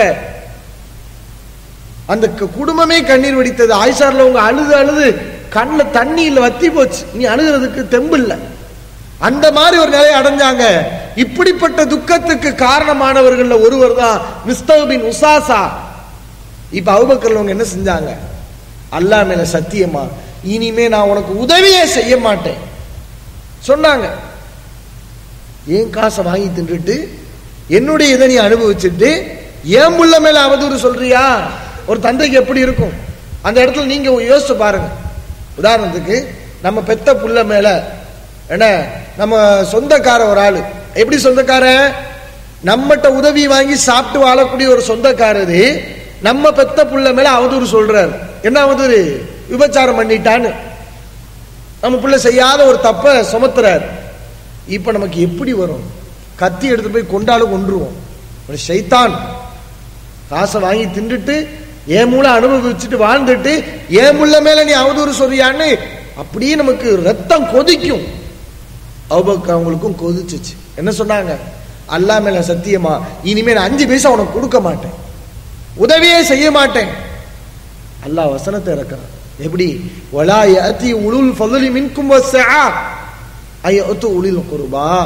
[SPEAKER 2] அந்த க- குடும்பமே கண்ணீர் வெடித்தது ஆயிஷார்ல அவங்க அழுது அழுது கண்ணுல தண்ணி இல்ல வத்தி போச்சு நீ அழுகிறதுக்கு தெம்பு இல்ல அந்த மாதிரி ஒரு நிலையை அடைஞ்சாங்க இப்படிப்பட்ட துக்கத்துக்கு காரணமானவர்கள்ல ஒருவர் தான் மிஸ்தபின் உசாசா இப்ப அவுபக்கர்ல அவங்க என்ன செஞ்சாங்க அல்லாஹ் மேல சத்தியமா இனிமே நான் உனக்கு உதவியே செய்ய மாட்டேன் சொன்னாங்க ஏன் காசை வாங்கி தின்றுட்டு என்னுடைய இதை நீ அனுபவிச்சுட்டு ஏன் புள்ள மேல அவதூறு சொல்றியா ஒரு தந்தைக்கு எப்படி இருக்கும் அந்த இடத்துல நீங்க யோசிச்சு பாருங்க உதாரணத்துக்கு நம்ம பெத்த புள்ள மேல என்ன நம்ம சொந்தக்கார ஒரு ஆளு எப்படி சொந்தக்காரன் நம்மகிட்ட உதவி வாங்கி சாப்பிட்டு வாழக்கூடிய ஒரு சொந்தக்காரரு நம்ம பெத்த புள்ள மேல அவதூறு சொல்றாரு என்ன அவதூறு விபச்சாரம் பண்ணிட்டான்னு நம்ம புள்ள செய்யாத ஒரு தப்ப சுமத்துறாரு இப்ப நமக்கு எப்படி வரும் கத்தி எடுத்து போய் கொண்டாலும் கொன்றுவோம் ஒரு ஷைத்தான் காசை வாங்கி தின்றுட்டு என் மூளை அனுபவிச்சுட்டு வாழ்ந்துட்டு என் முள்ள மேல நீ அவதூறு சொல்றியான்னு அப்படியே நமக்கு ரத்தம் கொதிக்கும் அவுபக் அவங்களுக்கும் கொதிச்சுச்சு என்ன சொன்னாங்க அல்லாஹ் மேல சத்தியமா இனிமே நான் அஞ்சு பைசா உனக்கு கொடுக்க மாட்டேன் உதவியே செய்ய மாட்டேன் அல்லாஹ் வசனத்தை இறக்குறான் எப்படி வலா யஅதி உலுல் ஃபضل மின்கும் வஸ்ஸா ஐயத்து உளில் குர்பா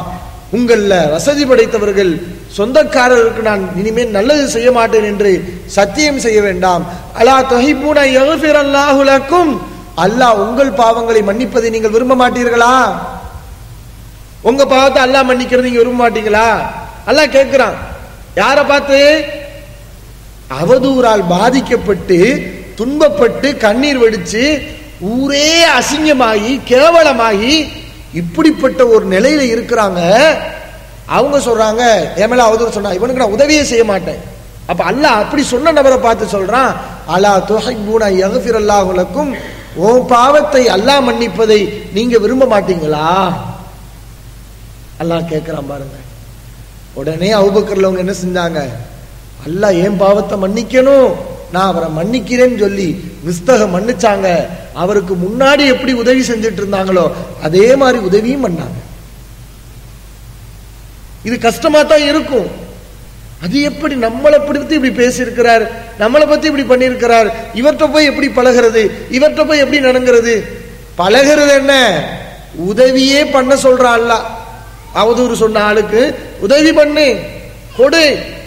[SPEAKER 2] உங்கள்ல வசதி படைத்தவர்கள் சொந்தக்காரருக்கு நான் இனிமேல் நல்லது செய்ய மாட்டேன் என்று சத்தியம் செய்ய வேண்டாம் அலா தொஹிபூன யஃபிரல்லாஹு லக்கும் அல்லாஹ் உங்கள் பாவங்களை மன்னிப்பதை நீங்கள் விரும்ப மாட்டீர்களா உங்க பாவத்தை அல்லாஹ் மன்னிக்கிறது நீங்க விரும்ப மாட்டீங்களா அல்லாஹ் கேட்கிறான் யாரை பார்த்து அவதூறால் பாதிக்கப்பட்டு துன்பப்பட்டு கண்ணீர் வெடிச்சு ஊரே அசிங்கமாகி கேவலமாகி இப்படிப்பட்ட ஒரு நிலையில இருக்கிறாங்க அவங்க சொல்றாங்க என் மேல அவதூறு சொன்னா இவனுக்கு நான் உதவியே செய்ய மாட்டேன் அப்ப அல்லாஹ் அப்படி சொன்ன நபரை பார்த்து சொல்றான் அலா துஹிபூன யக்ஃபிரல்லாஹு லக்கும் உன் பாவத்தை அல்லாஹ் மன்னிப்பதை நீங்க விரும்ப மாட்டீங்களா அல்லாஹ் கேட்கிறான் பாருங்க உடனே அவுபக்கர்ல அவங்க என்ன செஞ்சாங்க அல்லாஹ் ஏன் பாவத்தை மன்னிக்கணும் நான் அவரை மன்னிக்கிறேன்னு சொல்லி மிஸ்தக மன்னிச்சாங்க அவருக்கு முன்னாடி எப்படி உதவி செஞ்சுட்டு இருந்தாங்களோ அதே மாதிரி உதவியும் பண்ணாங்க இது கஷ்டமா தான் இருக்கும் அது எப்படி நம்மளை பத்தி இப்படி பேசியிருக்கிறார் நம்மளை பத்தி இப்படி பண்ணியிருக்கிறார் இவர்கிட்ட போய் எப்படி பழகிறது இவர்கிட்ட போய் எப்படி நடங்கிறது பழகிறது என்ன உதவியே பண்ண சொல்றான் அல்லாஹ் அவதூறு சொன்ன ஆளுக்கு உதவி பண்ணு கொடு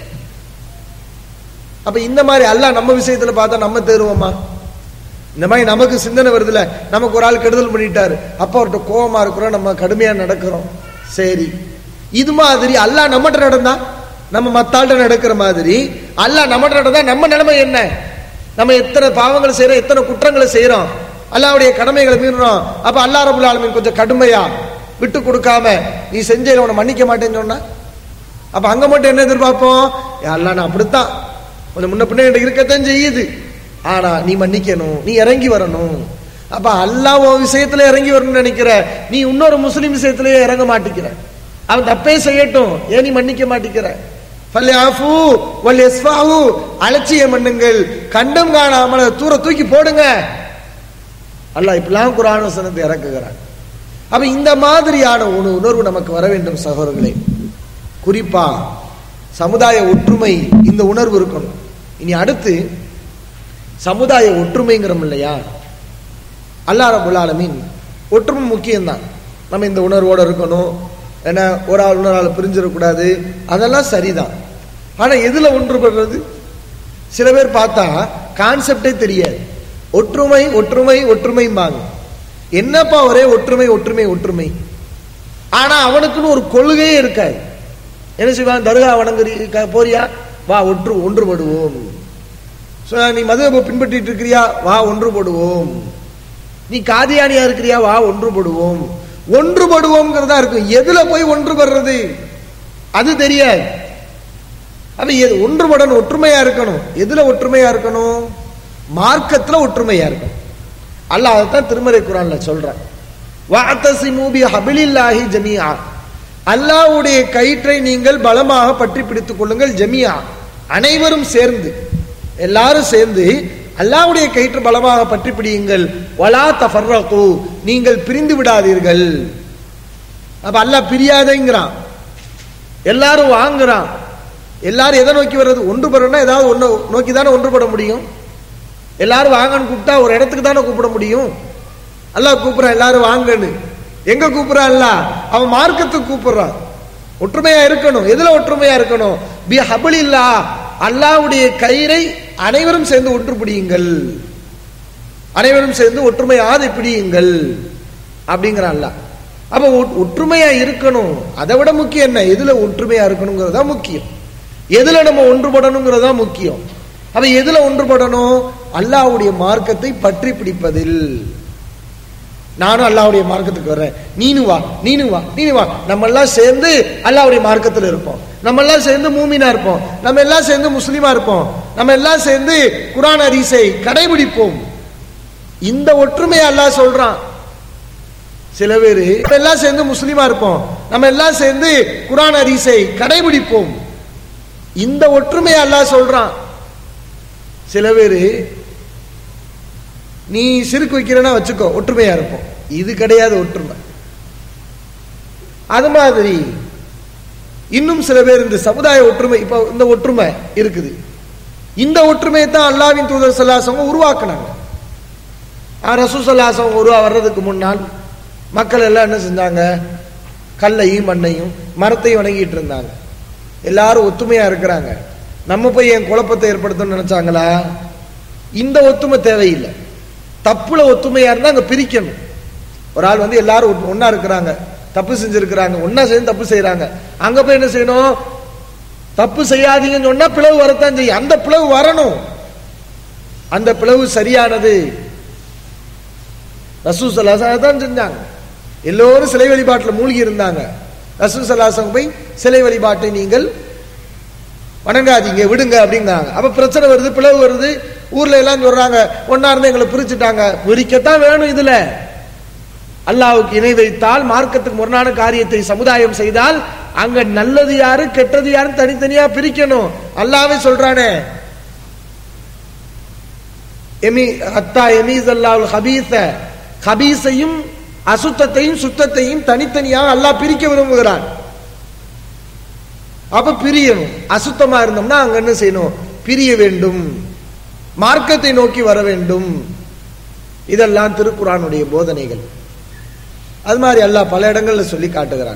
[SPEAKER 2] அப்ப இந்த மாதிரி அல்லாஹ் நம்ம விஷயத்துல பார்த்தா நம்ம தேருவோமா இந்த மாதிரி நமக்கு சிந்தனை வருதுல நமக்கு ஒரு ஆள் கெடுதல் பண்ணிட்டாரு அப்ப அவர்கிட்ட கோபமா இருக்கிறோம் நம்ம கடுமையா நடக்கிறோம் சரி இது மாதிரி அல்லாஹ் நம்மகிட்ட நடந்தா நம்ம மத்தாள்கிட்ட நடக்கிற மாதிரி அல்லாஹ் நம்மகிட்ட நடந்தா நம்ம நிலைமை என்ன நம்ம எத்தனை பாவங்களை செய்யறோம் எத்தனை குற்றங்களை செய்யறோம் அல்லாவுடைய கடமைகளை மீறுறோம் அப்ப அல்லாஹ் ரபுல் ஆலமீன் கொஞ்சம் கடுமையா விட்டு கொடுக்காம நீ செஞ்ச உன்னை மன்னிக்க மாட்டேன்னு சொன்னா அப்ப அங்க மட்டும் என்ன எதிர்பார்ப்போம் அல்லாஹ் நான் அப்படித்தான் கொஞ்சம் முன்ன பின்ன என்கிட்ட இருக்கத்தான் செய்யுது ஆனா நீ மன்னிக்கணும் நீ இறங்கி வரணும் அப்ப அல்லாஹ் உன் விஷயத்துல இறங்கி வரணும்னு நினைக்கிற நீ இன்னொரு முஸ்லிம் விஷயத்திலேயே இறங்க மாட்டிக்கிற அவன் தப்பே செய்யட்டும் ஏன் நீ மன்னிக்க மாட்டிக்கிற ஃபல்யாஃபு வல் யஸ்ஃபாஹு அலட்சியம் பண்ணுங்கள் கண்டம் காணாமல் அதை தூர தூக்கி போடுங்க அல்லாஹ் இப்படிலாம் குரான் வசனத்தை இறக்குகிறான் அப்ப இந்த மாதிரியான ஒரு உணர்வு நமக்கு வர வேண்டும் சகோதரர்களே குறிப்பா சமுதாய ஒற்றுமை இந்த உணர்வு இருக்கணும் இனி அடுத்து சமுதாய ஒற்றுமைங்கிறோம் இல்லையா அல்லா ரபுல் ஆலமீன் ஒற்றுமை முக்கியம்தான் நம்ம இந்த உணர்வோட இருக்கணும் ஏன்னா ஒரு ஆள் இன்னொரு ஆள் பிரிஞ்சிடக்கூடாது அதெல்லாம் சரிதான் ஆனா எதுல ஒன்றுபடுறது சில பேர் பார்த்தா கான்செப்டே தெரியாது ஒற்றுமை ஒற்றுமை ஒற்றுமைம்பாங்க என்னப்பா ஒரே ஒற்றுமை ஒற்றுமை ஒற்றுமை ஆனா அவனுக்குன்னு ஒரு கொள்கையே இருக்காது என்ன செய்வான் தர்கா வணங்குறீ போறியா வா ஒன்று ஒன்றுபடுவோம் So, நீ மதுவை பின்பற்றிட்டு இருக்கிறியா வா ஒன்றுபடுவோம் நீ காதியானியா இருக்கிறியா வா ஒன்றுபடுவோம் ஒன்றுபடுவோம்ங்கிறதா இருக்கும் எதுல போய் ஒன்றுபடுறது அது தெரியாது அப்ப எது ஒன்றுபடணும் ஒற்றுமையா இருக்கணும் எதுல ஒற்றுமையா இருக்கணும் மார்க்கத்துல ஒற்றுமையா இருக்கணும் அல்லாஹ் அதைத்தான் திருமறை குரான்ல சொல்றான் வாத்தசிமு பி ஹபிலில்லாஹி ஜமீஆ அல்லாஹ்வுடைய கயிற்றை நீங்கள் பலமாக பற்றி பிடித்துக் கொள்ளுங்கள் ஜமியா அனைவரும் சேர்ந்து எல்லாரும் சேர்ந்து அல்லாஹ்வுடைய கயிற்று பலமாக பற்றி பிடியுங்கள் வலா தஃபர்ரகு நீங்கள் பிரிந்து விடாதீர்கள் அப்ப அல்லாஹ் பிரியாதேங்கிறான் எல்லாரும் வாங்குறான் எல்லாரும் எதை நோக்கி வர்றது ஒன்றுபடணும்னா ஏதாவது ஒன்று நோக்கி தானே ஒன்றுபட முடியும் எல்லாரும் வாங்கன்னு கூப்பிட்டா ஒரு இடத்துக்கு தானே கூப்பிட முடியும் அல்லாஹ் கூப்பிடுறான் எல்லாரும் வாங்கன்னு எங்க கூப்பிடுறான் அல்ல அவன் மார்க்கத்துக்கு கூப்பிடுறான் ஒற்றுமையா இருக்கணும் எதுல ஒற்றுமையா இருக்கணும் பி ஹபல் இல்லா அல்லாவுடைய கயிறை அனைவரும் சேர்ந்து ஒன்று பிடியுங்கள் அனைவரும் சேர்ந்து ஒற்றுமையாக பிடியுங்கள் அப்படிங்கிறான் அல்லாஹ் அப்ப ஒ- ஒற்றுமையா இருக்கணும் அதை விட முக்கியம் என்ன எதுல ஒற்றுமையா இருக்கணுங்கிறது தான் முக்கியம் எதுல நம்ம ஒன்றுபடணுங்கிறது தான் முக்கியம் அப்ப எதுல ஒன்றுபடணும் அல்லாஹ்வுடைய மார்க்கத்தை பற்றி பிடிப்பதில் நானும் அல்லாஹ்வுடைய மார்க்கத்துக்கு வர்றேன் நீனு வா நீனு வா நீனு வா நம்ம எல்லாம் சேர்ந்து அல்லாஹ்வுடைய மார்க்கத்தில் இருப்போம் நம்ம எல்லாம் சேர்ந்து மூமினா இருப்போம் நம்ம எல்லாம் சேர்ந்து முஸ்லீமா இருப்போம் நம்ம எல்லாம் சேர்ந்து குரான் ஹதீஸை கடைபிடிப்போம் இந்த ஒற்றுமையை அல்லாஹ் சொல்றான் சில பேர் நம்ம எல்லாம் சேர்ந்து முஸ்லீமா இருப்போம் நம்ம எல்லாம் சேர்ந்து குரான் ஹதீஸை கடைபிடிப்போம் இந்த ஒற்றுமையை அல்லாஹ் சொல்றான் சில பேர் நீ சிறுக்கு வைக்கிறேன்னா வச்சுக்கோ ஒற்றுமையா இருப்போம் இது கிடையாது ஒற்றுமை அது மாதிரி இன்னும் சில பேர் இந்த சமுதாய ஒற்றுமை இப்போ இந்த ஒற்றுமை இருக்குது இந்த ஒற்றுமையை தான் அல்லாவின் தூதர் சல்லாசவங்க உருவாக்குனாங்க ரசூ சல்லாசவங்க உருவா வர்றதுக்கு முன்னால் மக்கள் எல்லாம் என்ன செஞ்சாங்க கல்லையும் மண்ணையும் மரத்தையும் வணங்கிட்டு இருந்தாங்க எல்லாரும் ஒத்துமையா இருக்கிறாங்க நம்ம போய் என் குழப்பத்தை ஏற்படுத்தணும்னு நினைச்சாங்களா இந்த ஒத்துமை தேவையில்லை தப்புல ஒத்துமையா இருந்தா அங்க பிரிக்கணும் ஒரு ஆள் வந்து எல்லாரும் ஒண்ணு- ஒண்ணா இருக்கிறாங்க தப்பு செஞ்சிருக்கிறாங்க ஒண்ணா சேர்ந்து தப்பு செய்யறாங்க அங்க போய் என்ன செய்யணும் தப்பு செய்யாதீங்கன்னு சொன்னா பிளவு வரத்தான் செய்யும் அந்த பிளவு வரணும் அந்த பிளவு சரியானது ரசூ சலாசம் தான் செஞ்சாங்க எல்லோரும் சிலை வழிபாட்டில் மூழ்கி இருந்தாங்க ரசூ சலாசம் போய் சிலை வழிபாட்டை நீங்கள் வணங்காதீங்க விடுங்க அப்படிங்கிறாங்க அப்ப பிரச்சனை வருது பிளவு வருது ஊர்ல எல்லாம் சொல்றாங்க ஒன்னா இருந்து எங்களை பிரிச்சுட்டாங்க பிரிக்கத்தான் வேணும் இதுல அல்லாவுக்கு இணை வைத்தால் மார்க்கத்துக்கு முரணான காரியத்தை சமுதாயம் செய்தால் அங்க நல்லது யாரு கெட்டது யாருன்னு தனித்தனியா பிரிக்கணும் அல்லாவே சொல்றானே எமி அத்தா எமீஸ் அல்லாஹ் ஹபீஸ ஹபீஸையும் அசுத்தத்தையும் சுத்தத்தையும் தனித்தனியாக அல்லாஹ் பிரிக்க விரும்புகிறான் அப்ப பிரியணும் அசுத்தமா இருந்தோம்னா அங்க என்ன செய்யணும் பிரிய வேண்டும் மார்க்கத்தை நோக்கி வர வேண்டும் இதெல்லாம் திருக்குறானுடைய போதனைகள் அது மாதிரி அல்லாஹ் பல இடங்கள்ல சொல்லி காட்டுகிறான்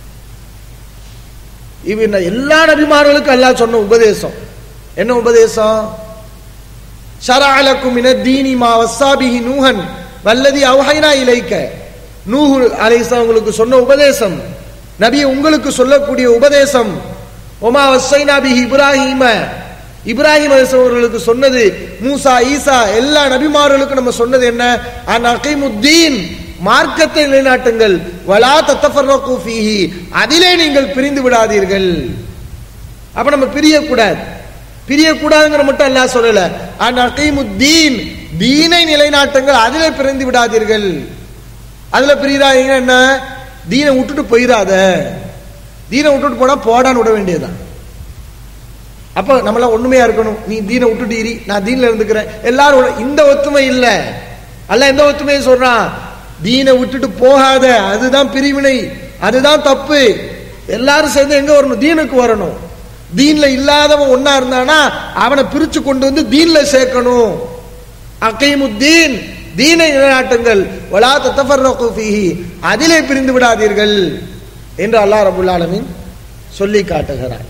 [SPEAKER 2] இவன் எல்லா நபிமார்களுக்கும் அல்லாஹ் சொன்ன உபதேசம் என்ன உபதேசம் ஷரஅலக்கும் மின தீனி மா வஸ்ஸாபிஹி நூஹன் வல்லதி அவ்ஹைனா இலைக்க நூஹு அலைஹிஸ்ஸலாம் உங்களுக்கு சொன்ன உபதேசம் நபி உங்களுக்கு சொல்லக்கூடிய உபதேசம் ஒமா வஸ்ஸைனா பிஹி இப்ராஹீம இப்ராஹிம் அலைஹிஸ்ஸலாம் அவர்களுக்கு சொன்னது மூசா ஈசா எல்லா நபிமார்களுக்கும் நம்ம சொன்னது என்ன அன் அகைமுத்தீன் மார்க்கத்தை நிலைநாட்டுங்கள் வலா தத்தஃபர்ரகு ஃபீஹி அதிலே நீங்கள் பிரிந்து விடாதீர்கள் அப்ப நம்ம பிரியக்கூடாது பிரியக்கூடாதுங்கிற மட்டும் அல்லாஹ் சொல்லல அன் அகைமுத்தீன் தீனை நிலைநாட்டுங்கள் அதிலே பிரிந்து விடாதீர்கள் அதுல பிரியாதீங்க என்ன தீனை விட்டுட்டு போயிடாத தீனை விட்டுட்டு போனா போடான்னு விட வேண்டியதுதான் அப்ப நம்மளாம் ஒண்ணுமையா இருக்கணும் நீ தீனை விட்டுட்டு இரி நான் தீன்ல இருந்துக்கிறேன் எல்லாரும் ஒண்ணு- இந்த ஒத்துமை இல்ல அல்ல எந்த ஒத்துமையை சொல்றான் தீனை விட்டுட்டு போகாத அதுதான் பிரிவினை அதுதான் தப்பு எல்லாரும் சேர்ந்து எங்க வரணும் தீனுக்கு வரணும் தீன்ல இல்லாதவன் ஒன்னா இருந்தானா அவனை பிரிச்சு கொண்டு வந்து தீன்ல சேர்க்கணும் அகைமுத்தீன் தீனை நிலைநாட்டுங்கள் வலா தத்தஃபர்ரகு ஃபீஹி அதிலே பிரிந்து விடாதீர்கள் என்று அல்லாஹ் ரபுல் ஆலமீன் சொல்லி காட்டுகிறார்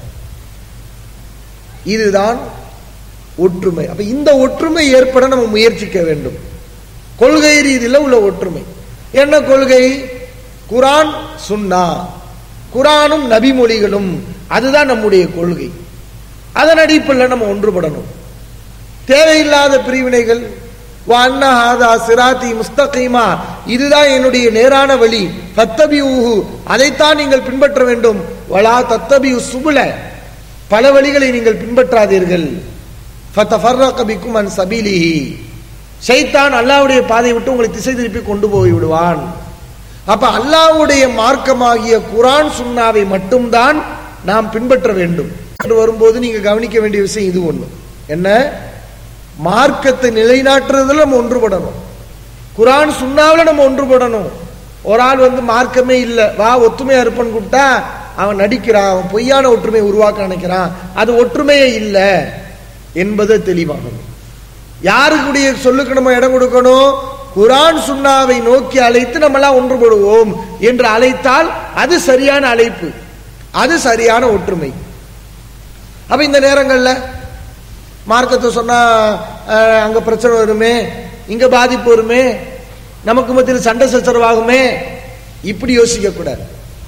[SPEAKER 2] இதுதான் ஒற்றுமை அப்ப இந்த ஒற்றுமை ஏற்பட நம்ம முயற்சிக்க வேண்டும் கொள்கை ரீதியில் உள்ள ஒற்றுமை என்ன கொள்கை குரான் சுன்னா குரானும் நபிமொழிகளும் அதுதான் நம்முடைய கொள்கை அதன் அடிப்படையில் நம்ம ஒன்றுபடணும் தேவையில்லாத பிரிவினைகள் வன்னஹாதா சிராத்தி முஸ்தகீமா இதுதான் என்னுடைய நேரான வழி தத்தபி ஊஹு அதைத்தான் நீங்கள் பின்பற்ற வேண்டும் வலா தத்தபி சுபுல பல வழிகளை நீங்கள் பின்பற்றாதீர்கள் ஃபத்தஃபர்ரக பிக்கும் அன் சபீலிஹி ஷைத்தான் அல்லாஹ்வுடைய பாதை விட்டு உங்களை திசை திருப்பி கொண்டு போய் விடுவான் அப்ப அல்லாஹ்வுடைய மார்க்கமாகிய குரான் சுன்னாவை மட்டும்தான் நாம் பின்பற்ற வேண்டும் என்று வரும்போது நீங்க கவனிக்க வேண்டிய விஷயம் இது ஒண்ணு என்ன மார்க்கத்தை நிலைநாட்டுறதுல நம்ம ஒன்றுபடணும் குரான் சுன்னாவில் நம்ம ஒன்றுபடணும் ஒரு ஆள் வந்து மார்க்கமே இல்லை வா ஒத்துமையா இருப்பன்னு கூப்பிட்டா அவன் நடிக்கிறான் அவன் பொய்யான ஒற்றுமையை உருவாக்க நினைக்கிறான் அது ஒற்றுமையே இல்லை என்பதை தெளிவாகணும் யாருக்குடைய சொல்லுக்கு நம்ம இடம் கொடுக்கணும் குரான் சுன்னாவை நோக்கி அழைத்து நம்மளாம் ஒன்றுபடுவோம் என்று அழைத்தால் அது சரியான அழைப்பு அது சரியான ஒற்றுமை அப்ப இந்த நேரங்கள்ல மார்க்கத்தை சொன்னா அஹ், அங்க பிரச்சனை வருமே இங்க பாதிப்பு வருமே நமக்கு மத்தியில் சண்டை சச்சரவாகுமே இப்படி யோசிக்க கூடாது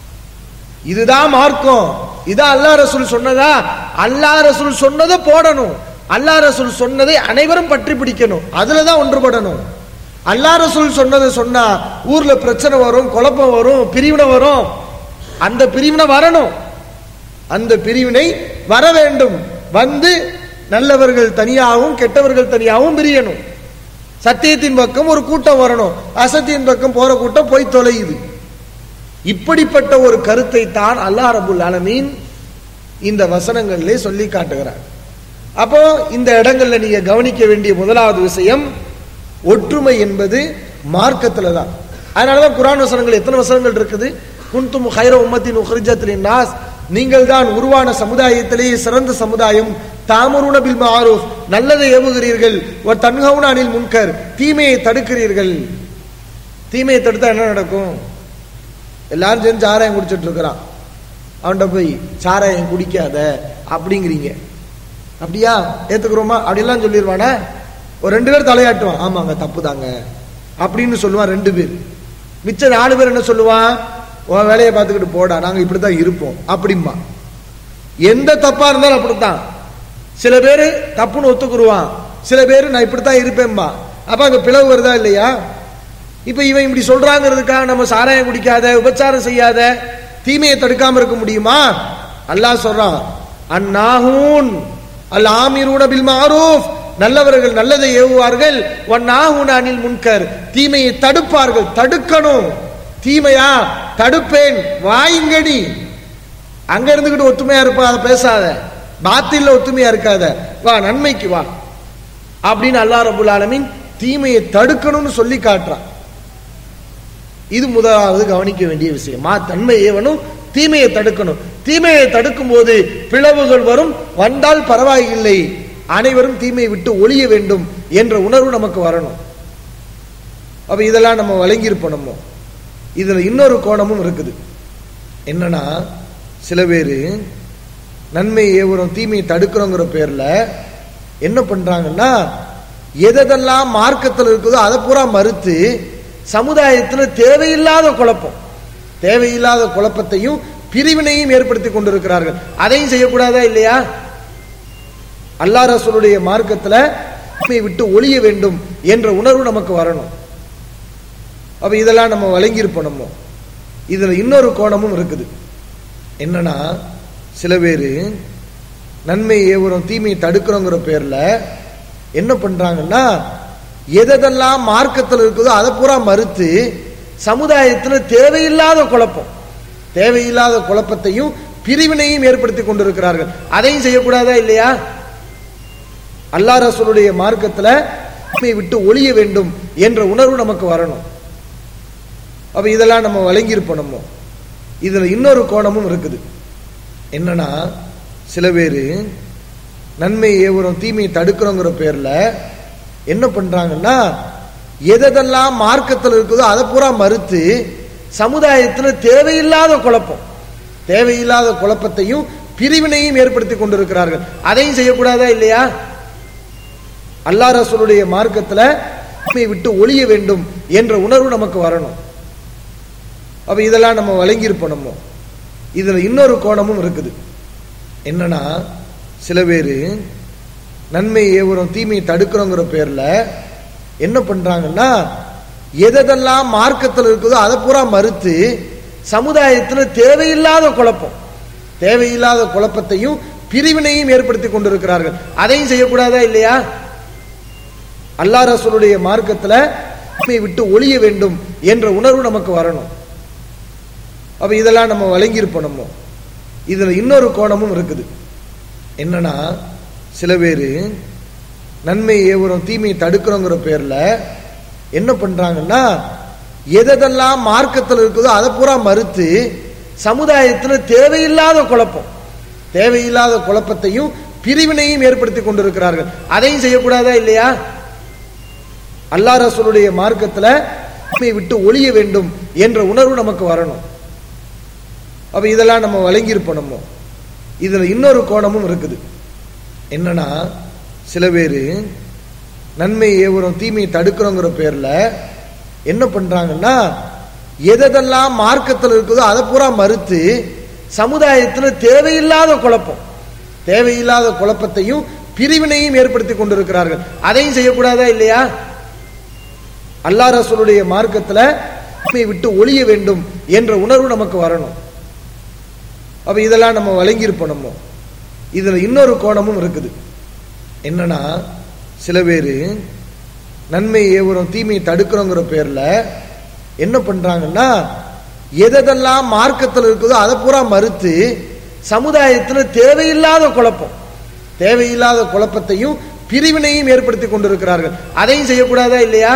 [SPEAKER 2] இதுதான் மார்க்கம் இதான் அல்லாஹ் ரசூல் சொன்னதா அல்லாஹ் ரசூல் சொன்னதை போடணும் அல்லாஹ் ரசூல் சொன்னதை அனைவரும் பற்றி பிடிக்கணும் அதுல தான் ஒன்றுபடணும் அல்லாஹ் ரசூல் சொன்னதை சொன்னா ஊர்ல பிரச்சனை வரும் குழப்பம் வரும் பிரிவினை வரும் அந்த பிரிவினை வரணும் அந்த பிரிவினை வர வேண்டும் வந்து நல்லவர்கள் தனியாகவும் கெட்டவர்கள் தனியாகவும் பிரியணும் சத்தியத்தின் பக்கம் ஒரு கூட்டம் வரணும் அசத்தியின் பக்கம் போற கூட்டம் போய் தொலையுது இப்படிப்பட்ட ஒரு கருத்தை தான் அல்லாஹ் ரபுல் ஆலமீன் இந்த வசனங்களிலே சொல்லி காட்டுகிறார் அப்போ இந்த இடங்கள்ல நீங்க கவனிக்க வேண்டிய முதலாவது விஷயம் ஒற்றுமை என்பது மார்க்கத்துல தான் அதனாலதான் குரான் வசனங்கள் எத்தனை வசனங்கள் இருக்குது குன்தும் ஹைர உம்மத்தின் உஹ்ரிஜத்தின் நாஸ் நீங்கள் தான் உருவான சமுதாயத்திலேயே சிறந்த சமுதாயம் தாமருன பில் மாரூஃப் நல்லதை ஏவுகிறீர்கள் ஒரு தன்ஹவுன அனில் முன்கர் தீமையை தடுக்கிறீர்கள் தீமையை தடுத்தா என்ன நடக்கும் எல்லாரும் சேர்ந்து சாராயம் குடிச்சிட்டு இருக்கிறான் அவன்கிட்ட போய் சாராயம் குடிக்காத அப்படிங்கிறீங்க அப்படியா ஏத்துக்கிறோமா அப்படிலாம் சொல்லிடுவானே ஒரு ரெண்டு பேர் தலையாட்டுவான் ஆமாங்க தப்பு தாங்க அப்படின்னு சொல்லுவான் ரெண்டு பேர் மிச்ச நாலு பேர் என்ன சொல்லுவான் உன் வேலையை பார்த்துக்கிட்டு போடா நாங்க இப்படித்தான் இருப்போம் அப்படிம்பா எந்த தப்பா இருந்தாலும் அப்படித்தான் சில பேர் தப்புன்னு ஒத்துக்குருவான் சில பேர் நான் இப்படித்தான் இருப்பேன்பா அப்ப அங்க பிளவு வருதா இல்லையா இப்ப இவன் இப்படி சொல்றாங்கிறதுக்காக நம்ம சாராயம் குடிக்காத உபச்சாரம் செய்யாத தீமையை தடுக்காம இருக்க முடியுமா அல்லாஹ் சொல்றான் அந்நாகூன் அல் ஆமீரூன பில் மாரூஃப் நல்லவர்கள் நல்லதை ஏவுவார்கள் வன்னாகூன் அனில் முன்கர் தீமையை தடுப்பார்கள் தடுக்கணும் தீமையா தடுப்பேன் வாயுங்கடி அங்க இருந்துகிட்டு ஒத்துமையா இருப்பா அதை பேசாத பாத்தில்ல ஒத்துமையா இருக்காத வா நன்மைக்கு வா அப்படின்னு அல்லா ரபுல் ஆலமீன் தீமையை தடுக்கணும்னு சொல்லி காட்டுறான் இது முதலாவது கவனிக்க வேண்டிய விஷயம் மா தன்மை ஏவனும் தீமையை தடுக்கணும் தீமையை தடுக்கும் போது பிளவுகள் வரும் வந்தால் பரவாயில்லை அனைவரும் தீமையை விட்டு ஒளிய வேண்டும் என்ற உணர்வு நமக்கு வரணும் அப்ப இதெல்லாம் நம்ம வழங்கியிருப்போம் நம்ம இதுல இன்னொரு கோணமும் இருக்குது என்னன்னா சில பேர் நன்மை ஏவுறோம் தீமையை தடுக்கிறோங்கிற பேர்ல என்ன பண்றாங்கன்னா எதெல்லாம் மார்க்கத்தில் இருக்குதோ அதை பூரா மறுத்து சமுதாயத்துல தேவையில்லாத குழப்பம் தேவையில்லாத குழப்பத்தையும் பிரிவினையும் ஏற்படுத்தி கொண்டிருக்கிறார்கள் அதையும் செய்யக்கூடாதா இல்லையா அல்லா ரசூலுடைய மார்க்கத்துல தீமையை விட்டு ஒளிய வேண்டும் என்ற உணர்வு நமக்கு வரணும் அப்ப இதெல்லாம் நம்ம வழங்கியிருப்போம் நம்ம இதுல இன்னொரு கோணமும் இருக்குது என்னன்னா சில பேர் நன்மை ஏவுறோம் தீமையை தடுக்கிறோங்கிற பேர்ல என்ன பண்றாங்கன்னா எதெல்லாம் மார்க்கத்தில் இருக்குதோ அதை பூரா மறுத்து சமுதாயத்துல தேவையில்லாத குழப்பம் தேவையில்லாத குழப்பத்தையும் பிரிவினையும் ஏற்படுத்தி கொண்டிருக்கிறார்கள் அதையும் செய்யக்கூடாதா இல்லையா அல்லா ரசூலுடைய மார்க்கத்துல தீமையை விட்டு ஒளிய வேண்டும் என்ற உணர்வு நமக்கு வரணும் அப்ப இதெல்லாம் நம்ம வழங்கியிருப்போம் நம்ம இதுல இன்னொரு கோணமும் இருக்குது என்னன்னா சில பேர் நன்மை ஏவுறோம் தீமையை தடுக்கிறோங்கிற பேர்ல என்ன பண்றாங்கன்னா எதெல்லாம் மார்க்கத்தில் இருக்குதோ அதை பூரா மறுத்து சமுதாயத்துல தேவையில்லாத குழப்பம் தேவையில்லாத குழப்பத்தையும் பிரிவினையும் ஏற்படுத்தி கொண்டிருக்கிறார்கள் அதையும் செய்யக்கூடாதா இல்லையா அல்லா ரசூலுடைய மார்க்கத்துல தீமையை விட்டு ஒளிய வேண்டும் என்ற உணர்வு நமக்கு வரணும் அப்ப இதெல்லாம் நம்ம வழங்கியிருப்போம் நம்ம இதுல இன்னொரு கோணமும் இருக்குது என்னன்னா சில பேர் நன்மை ஏவுறோம் தீமையை தடுக்கிறோங்கிற பேர்ல என்ன பண்றாங்கன்னா எதெல்லாம் மார்க்கத்தில் இருக்குதோ அதை பூரா மறுத்து சமுதாயத்துல தேவையில்லாத குழப்பம் தேவையில்லாத குழப்பத்தையும் பிரிவினையும் ஏற்படுத்தி கொண்டிருக்கிறார்கள் அதையும் செய்யக்கூடாதா இல்லையா அல்லா ரசூலுடைய மார்க்கத்துல தீமையை விட்டு ஒளிய வேண்டும் என்ற உணர்வு நமக்கு வரணும் அப்ப இதெல்லாம் நம்ம வழங்கியிருப்போம் நம்ம இதுல இன்னொரு கோணமும் இருக்குது என்னன்னா சில பேர் நன்மை ஏவுறோம் தீமையை தடுக்கிறோங்கிற பேர்ல என்ன பண்றாங்கன்னா எதெல்லாம் மார்க்கத்தில் இருக்குதோ அதை பூரா மறுத்து சமுதாயத்துல தேவையில்லாத குழப்பம் தேவையில்லாத குழப்பத்தையும் பிரிவினையும் ஏற்படுத்தி கொண்டிருக்கிறார்கள் அதையும் செய்யக்கூடாதா இல்லையா அல்லா ரசூலுடைய மார்க்கத்துல தீமையை விட்டு ஒளிய வேண்டும் என்ற உணர்வு நமக்கு வரணும் அப்ப இதெல்லாம் நம்ம வழங்கியிருப்போம் நம்ம இதுல இன்னொரு கோணமும் இருக்குது என்னன்னா சில பேர் நன்மை ஏவுறோம் தீமையை தடுக்கிறோங்கிற பேர்ல என்ன பண்றாங்கன்னா எதெல்லாம் மார்க்கத்தில் இருக்குதோ அதை பூரா மறுத்து சமுதாயத்துல தேவையில்லாத குழப்பம் தேவையில்லாத குழப்பத்தையும் பிரிவினையும் ஏற்படுத்தி கொண்டிருக்கிறார்கள் அதையும் செய்யக்கூடாதா இல்லையா அல்லா ரசூலுடைய மார்க்கத்துல தீமையை விட்டு ஒளிய வேண்டும் என்ற உணர்வு நமக்கு வரணும் அப்ப இதெல்லாம் நம்ம வழங்கியிருப்போம் நம்ம இதுல இன்னொரு கோணமும் இருக்குது என்னன்னா சில பேர் நன்மை ஏவுறோம் தீமையை தடுக்கிறோங்கிற பேர்ல என்ன பண்றாங்கன்னா எதெல்லாம் மார்க்கத்தில் இருக்குதோ அதை பூரா மறுத்து சமுதாயத்துல தேவையில்லாத குழப்பம் தேவையில்லாத குழப்பத்தையும் பிரிவினையும் ஏற்படுத்தி கொண்டிருக்கிறார்கள் அதையும் செய்யக்கூடாதா இல்லையா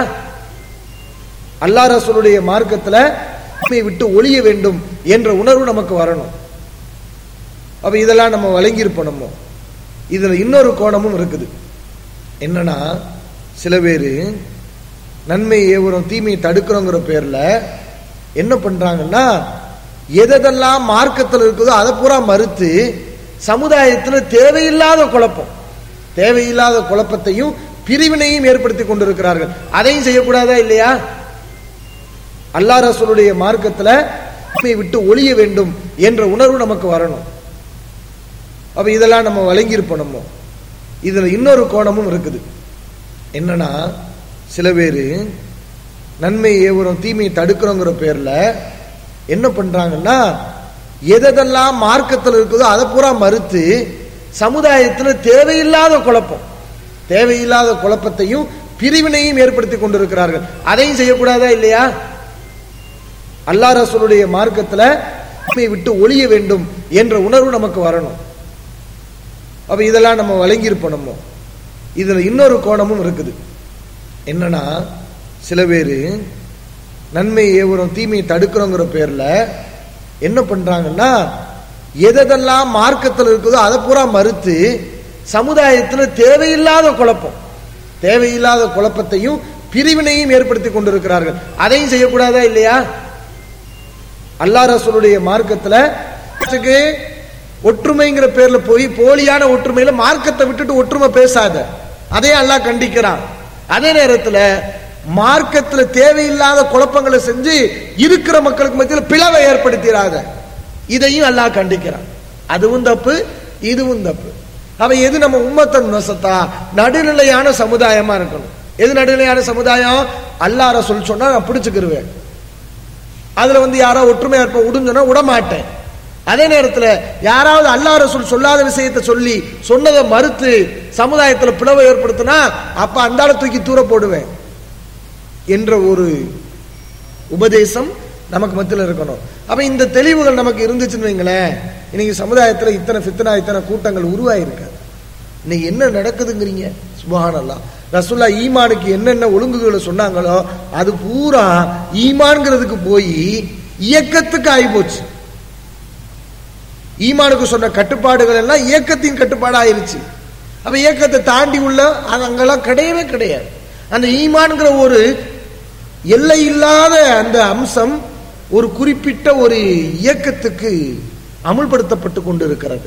[SPEAKER 2] அல்லா ரசூலுடைய மார்க்கத்துல தீமையை விட்டு ஒளிய வேண்டும் என்ற உணர்வு நமக்கு வரணும் அப்ப இதெல்லாம் நம்ம வழங்கியிருப்போம் நம்ம இதுல இன்னொரு கோணமும் இருக்குது என்னன்னா சில பேர் நன்மை ஏவுறோம் தீமையை தடுக்கிறோங்கிற பேர்ல என்ன பண்றாங்கன்னா எதெல்லாம் மார்க்கத்தில் இருக்குதோ அதை பூரா மறுத்து சமுதாயத்தில் தேவையில்லாத குழப்பம் தேவையில்லாத குழப்பத்தையும் பிரிவினையும் ஏற்படுத்தி கொண்டிருக்கிறார்கள் அதையும் செய்யக்கூடாதா இல்லையா அல்லா ரசூலுடைய மார்க்கத்துல உண்மையை விட்டு ஒளிய வேண்டும் என்ற உணர்வு நமக்கு வரணும் அப்ப இதெல்லாம் நம்ம வழங்கியிருப்போம் நம்ம இதுல இன்னொரு கோணமும் இருக்குது என்னன்னா சில பேர் நன்மை ஏவுறோம் தீமையை தடுக்கிறோங்கிற பேர்ல என்ன பண்றாங்கன்னா எதெல்லாம் மார்க்கத்தில் இருக்குதோ அதை பூரா மறுத்து சமுதாயத்தில் தேவையில்லாத குழப்பம் தேவையில்லாத குழப்பத்தையும் பிரிவினையும் ஏற்படுத்தி கொண்டிருக்கிறார்கள் அதையும் செய்யக்கூடாதா இல்லையா அல்லா ரசூலுடைய மார்க்கத்துல உண்மையை விட்டு ஒளிய வேண்டும் என்ற உணர்வு நமக்கு வரணும் அப்ப இதெல்லாம் நம்ம வழங்கியிருப்போம் நம்ம இதுல இன்னொரு கோணமும் இருக்குது என்னன்னா சில பேர் நன்மை ஏவுறோம் தீமையை தடுக்கிறோங்கிற பேர்ல என்ன பண்றாங்கன்னா எதெல்லாம் மார்க்கத்தில் இருக்குதோ அதை பூரா மறுத்து சமுதாயத்தில் தேவையில்லாத குழப்பம் தேவையில்லாத குழப்பத்தையும் பிரிவினையும் ஏற்படுத்தி கொண்டிருக்கிறார்கள் அதையும் செய்யக்கூடாதா இல்லையா அல்லா ரசூலுடைய மார்க்கத்துல ஒற்றுமைங்கிற பேர்ல போய் போலியான ஒற்றுமையில மார்க்கத்தை விட்டுட்டு ஒற்றுமை பேசாத அதே அல்லாஹ் கண்டிக்கிறான் அதே நேரத்துல மார்க்கத்துல தேவையில்லாத குழப்பங்களை செஞ்சு இருக்கிற மக்களுக்கு மத்தியில் பிளவை ஏற்படுத்திடாத இதையும் அல்லாஹ் கண்டிக்கிறான் அதுவும் தப்பு இதுவும் தப்பு அவ எது நம்ம உம்மத்தன் வசத்தா நடுநிலையான சமுதாயமா இருக்கணும் எது நடுநிலையான சமுதாயம் அல்லார சொல் சொன்னா நான் பிடிச்சுக்கிருவேன் அதுல வந்து யாரோ ஒற்றுமையா இருப்ப விடுஞ்சோன்னா விட மாட்டேன் அதே நேரத்தில் யாராவது அல்லா ரசூல் சொல்லாத விஷயத்தை சொல்லி சொன்னதை மறுத்து சமுதாயத்தில் பிளவை ஏற்படுத்தினா அப்ப அந்தால தூக்கி தூர போடுவேன் என்ற ஒரு உபதேசம் நமக்கு மத்தியில் இருக்கணும் அப்ப இந்த தெளிவுகள் நமக்கு இருந்துச்சுன்னு வைங்களேன் இன்னைக்கு சமுதாயத்தில் இத்தனை ஃபித்தனா இத்தனை கூட்டங்கள் உருவாயிருக்காது இன்னைக்கு என்ன நடக்குதுங்கிறீங்க சுபஹானல்லா ரசுல்லா ஈமானுக்கு என்னென்ன ஒழுங்குகளை சொன்னாங்களோ அது பூரா ஈமான்ங்கிறதுக்கு போய் இயக்கத்துக்கு ஆகி போச்சு ஈமானுக்கு சொன்ன கட்டுப்பாடுகள் எல்லாம் இயக்கத்தின் கட்டுப்பாடு ஆயிருச்சு அப்ப இயக்கத்தை தாண்டி உள்ள அது அங்கெல்லாம் கிடையவே கிடையாது அந்த ஈமான்ங்கிற ஒரு எல்லை இல்லாத அந்த அம்சம் ஒரு குறிப்பிட்ட ஒரு இயக்கத்துக்கு அமுல்படுத்தப்பட்டு கொண்டு இருக்கிறது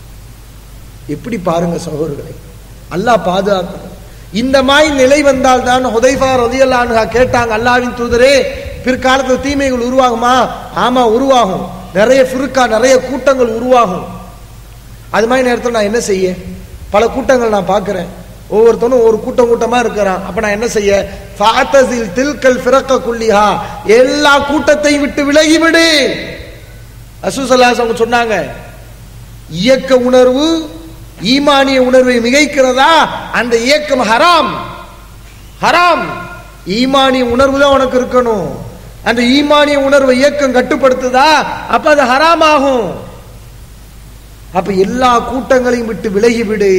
[SPEAKER 2] எப்படி பாருங்க சகோதரர்களை அல்லாஹ் பாதுகாக்கணும் இந்த மாதிரி நிலை வந்தால் தான் ஹுதைஃபா ரதியல்லான்ஹா கேட்டாங்க அல்லாவின் தூதரே பிற்காலத்தில் தீமைகள் உருவாகுமா ஆமா உருவாகும் நிறைய ஃபிருக்கா நிறைய கூட்டங்கள் உருவாகும் அது மாதிரி நேரத்தில் நான் என்ன செய்ய பல கூட்டங்கள் நான் பார்க்கிறேன் ஒவ்வொருத்தனும் ஒரு கூட்டம் கூட்டமா இருக்கிறான் அப்ப நான் என்ன செய்ய ஃபாத்தஸில் தில்கல் ஃபிரக்க குல்லிஹா எல்லா கூட்டத்தையும் விட்டு விலகி விடு அசுசல்லாஸ் அவங்க சொன்னாங்க இயக்க உணர்வு ஈமானிய உணர்வை மிகைக்கிறதா அந்த இயக்கம் ஹராம் ஹராம் ஈமானிய உணர்வு தான் உனக்கு இருக்கணும் அந்த ஈமானிய உணர்வை இயக்கம் கட்டுப்படுத்துதா அப்ப அது ஹராம் ஆகும் அப்ப எல்லா கூட்டங்களையும் விட்டு விலகி விடு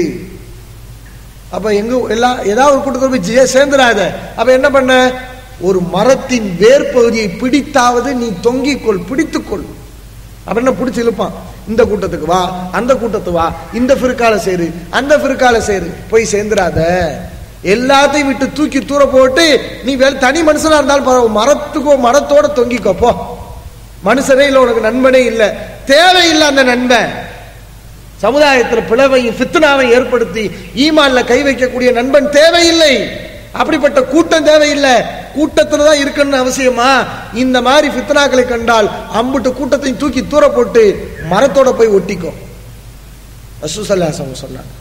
[SPEAKER 2] அப்ப எங்க எல்லா ஏதாவது ஒரு கூட்டத்தில் போய் ஜெ- சேர்ந்துடாத அப்ப என்ன பண்ண ஒரு மரத்தின் வேர் பகுதியை பிடித்தாவது நீ தொங்கிக்கொள் பிடித்துக்கொள் அப்ப என்ன பிடிச்சு இழுப்பான் இந்த கூட்டத்துக்கு வா அந்த கூட்டத்துக்கு வா இந்த ஃபிருக்கால சேரு அந்த ஃபிருக்கால சேரு போய் சேர்ந்துடாத எல்லாத்தையும் விட்டு தூக்கி தூர போட்டு நீ வேற தனி மனுஷனா இருந்தாலும் பரவாயில்ல. மரத்துக்கோ மரத்தோட தொங்கிக்கோ போ மனுஷனே இல்ல உனக்கு நண்பனே இல்ல தேவையில்லை அந்த நண்பன் சமுதாயத்தில் பிளவையும் ஃபித்னாவையும் ஏற்படுத்தி ஈமான்ல கை வைக்கக்கூடிய நண்பன் தேவையில்லை அப்படிப்பட்ட கூட்டம் தேவையில்லை கூட்டத்துல தான் இருக்கணும்னு அவசியமா இந்த மாதிரி ஃபித்னாக்களை கண்டால் அம்புட்டு கூட்டத்தையும் தூக்கி தூர போட்டு மரத்தோட போய் ஒட்டிக்கோ ரசூசல்லாசம் சொன்னாங்க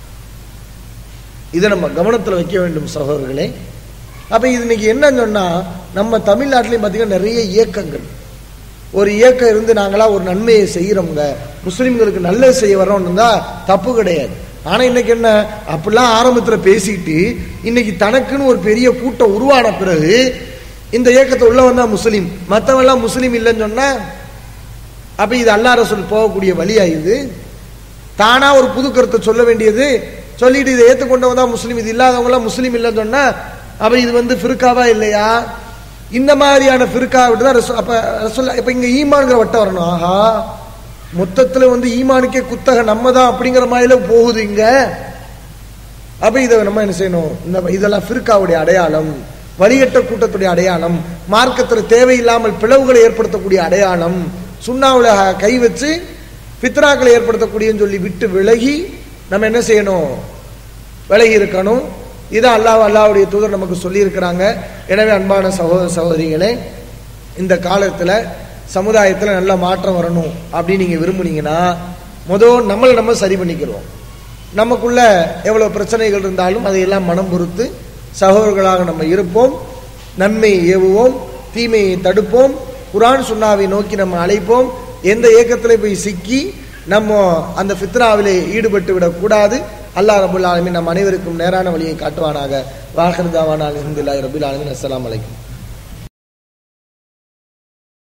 [SPEAKER 2] இதை நம்ம கவனத்தில் வைக்க வேண்டும் சகோதரர்களே அப்ப இது இன்னைக்கு என்னன்னு சொன்னா நம்ம தமிழ்நாட்டிலையும் பார்த்தீங்கன்னா நிறைய இயக்கங்கள் ஒரு இயக்கம் இருந்து நாங்களா ஒரு நன்மையை செய்யறோங்க முஸ்லிம்களுக்கு நல்லது செய்ய வர்றோம்னு தான் தப்பு கிடையாது ஆனா இன்னைக்கு என்ன அப்படிலாம் ஆரம்பத்துல பேசிட்டு இன்னைக்கு தனக்குன்னு ஒரு பெரிய கூட்டம் உருவான பிறகு இந்த இயக்கத்தை உள்ள வந்தா முஸ்லீம் மத்தவன் எல்லாம் முஸ்லீம் இல்லைன்னு சொன்னா அப்ப இது அல்லா ரசூல் போகக்கூடிய வழியா இது தானா ஒரு புது கருத்தை சொல்ல வேண்டியது சொல்லிட்டு இதை ஏத்துக்கொண்டவன் தான் முஸ்லீம் இது இல்லாதவங்க எல்லாம் முஸ்லீம் இல்லைன்னு சொன்னா அப்ப இது வந்து ஃபிருக்காவா இல்லையா இந்த மாதிரியான ஃபிருக்கா விட்டு தான் ரசூ- அப்ப ரசூல் இப்ப இங்க ஈமான்கிற வட்டம் வரணும் ஆஹா மொத்தத்துல வந்து ஈமானுக்கே குத்தக நம்ம தான் அப்படிங்கிற மாதிரில போகுது இங்க அப்ப இதை நம்ம என்ன செய்யணும் இந்த இதெல்லாம் ஃபிர்காவுடைய அடையாளம் வழிகட்ட கூட்டத்துடைய அடையாளம் மார்க்கத்தில் தேவையில்லாமல் பிளவுகளை ஏற்படுத்தக்கூடிய அடையாளம் சுண்ணாவுல கை வச்சு பித்ராக்களை ஏற்படுத்தக்கூடியன்னு சொல்லி விட்டு விலகி நம்ம என்ன செய்யணும் விலகி இருக்கணும் இதான் அல்லாஹ் அல்லாஹ்வுடைய தூதர் நமக்கு சொல்லி இருக்கிறாங்க எனவே அன்பான சகோதர சகோதரிகளே இந்த காலத்துல சமுதாயத்துல நல்ல மாற்றம் வரணும் அப்படின்னு நீங்க விரும்புனீங்கன்னா முதல் நம்மளை நம்ம சரி பண்ணிக்கிறோம் நமக்குள்ள எவ்வளவு பிரச்சனைகள் இருந்தாலும் அதையெல்லாம் மனம் பொறுத்து சகோதரர்களாக நம்ம இருப்போம் நன்மையை ஏவுவோம் தீமையை தடுப்போம் குரான் சுண்ணாவை நோக்கி நம்ம அழைப்போம் எந்த இயக்கத்தில் போய் சிக்கி நம்ம அந்த ஃபித்ராவிலே ஈடுபட்டு விடக்கூடாது அல்லாஹ் ரபுல் ஆலமீன் நம் அனைவருக்கும் நேரான வழியை காட்டுவானாக வாஹர்தாவானால் இருந்து ரபுல் ஆலமின் அஸ்ஸலாமு அலைக்கும்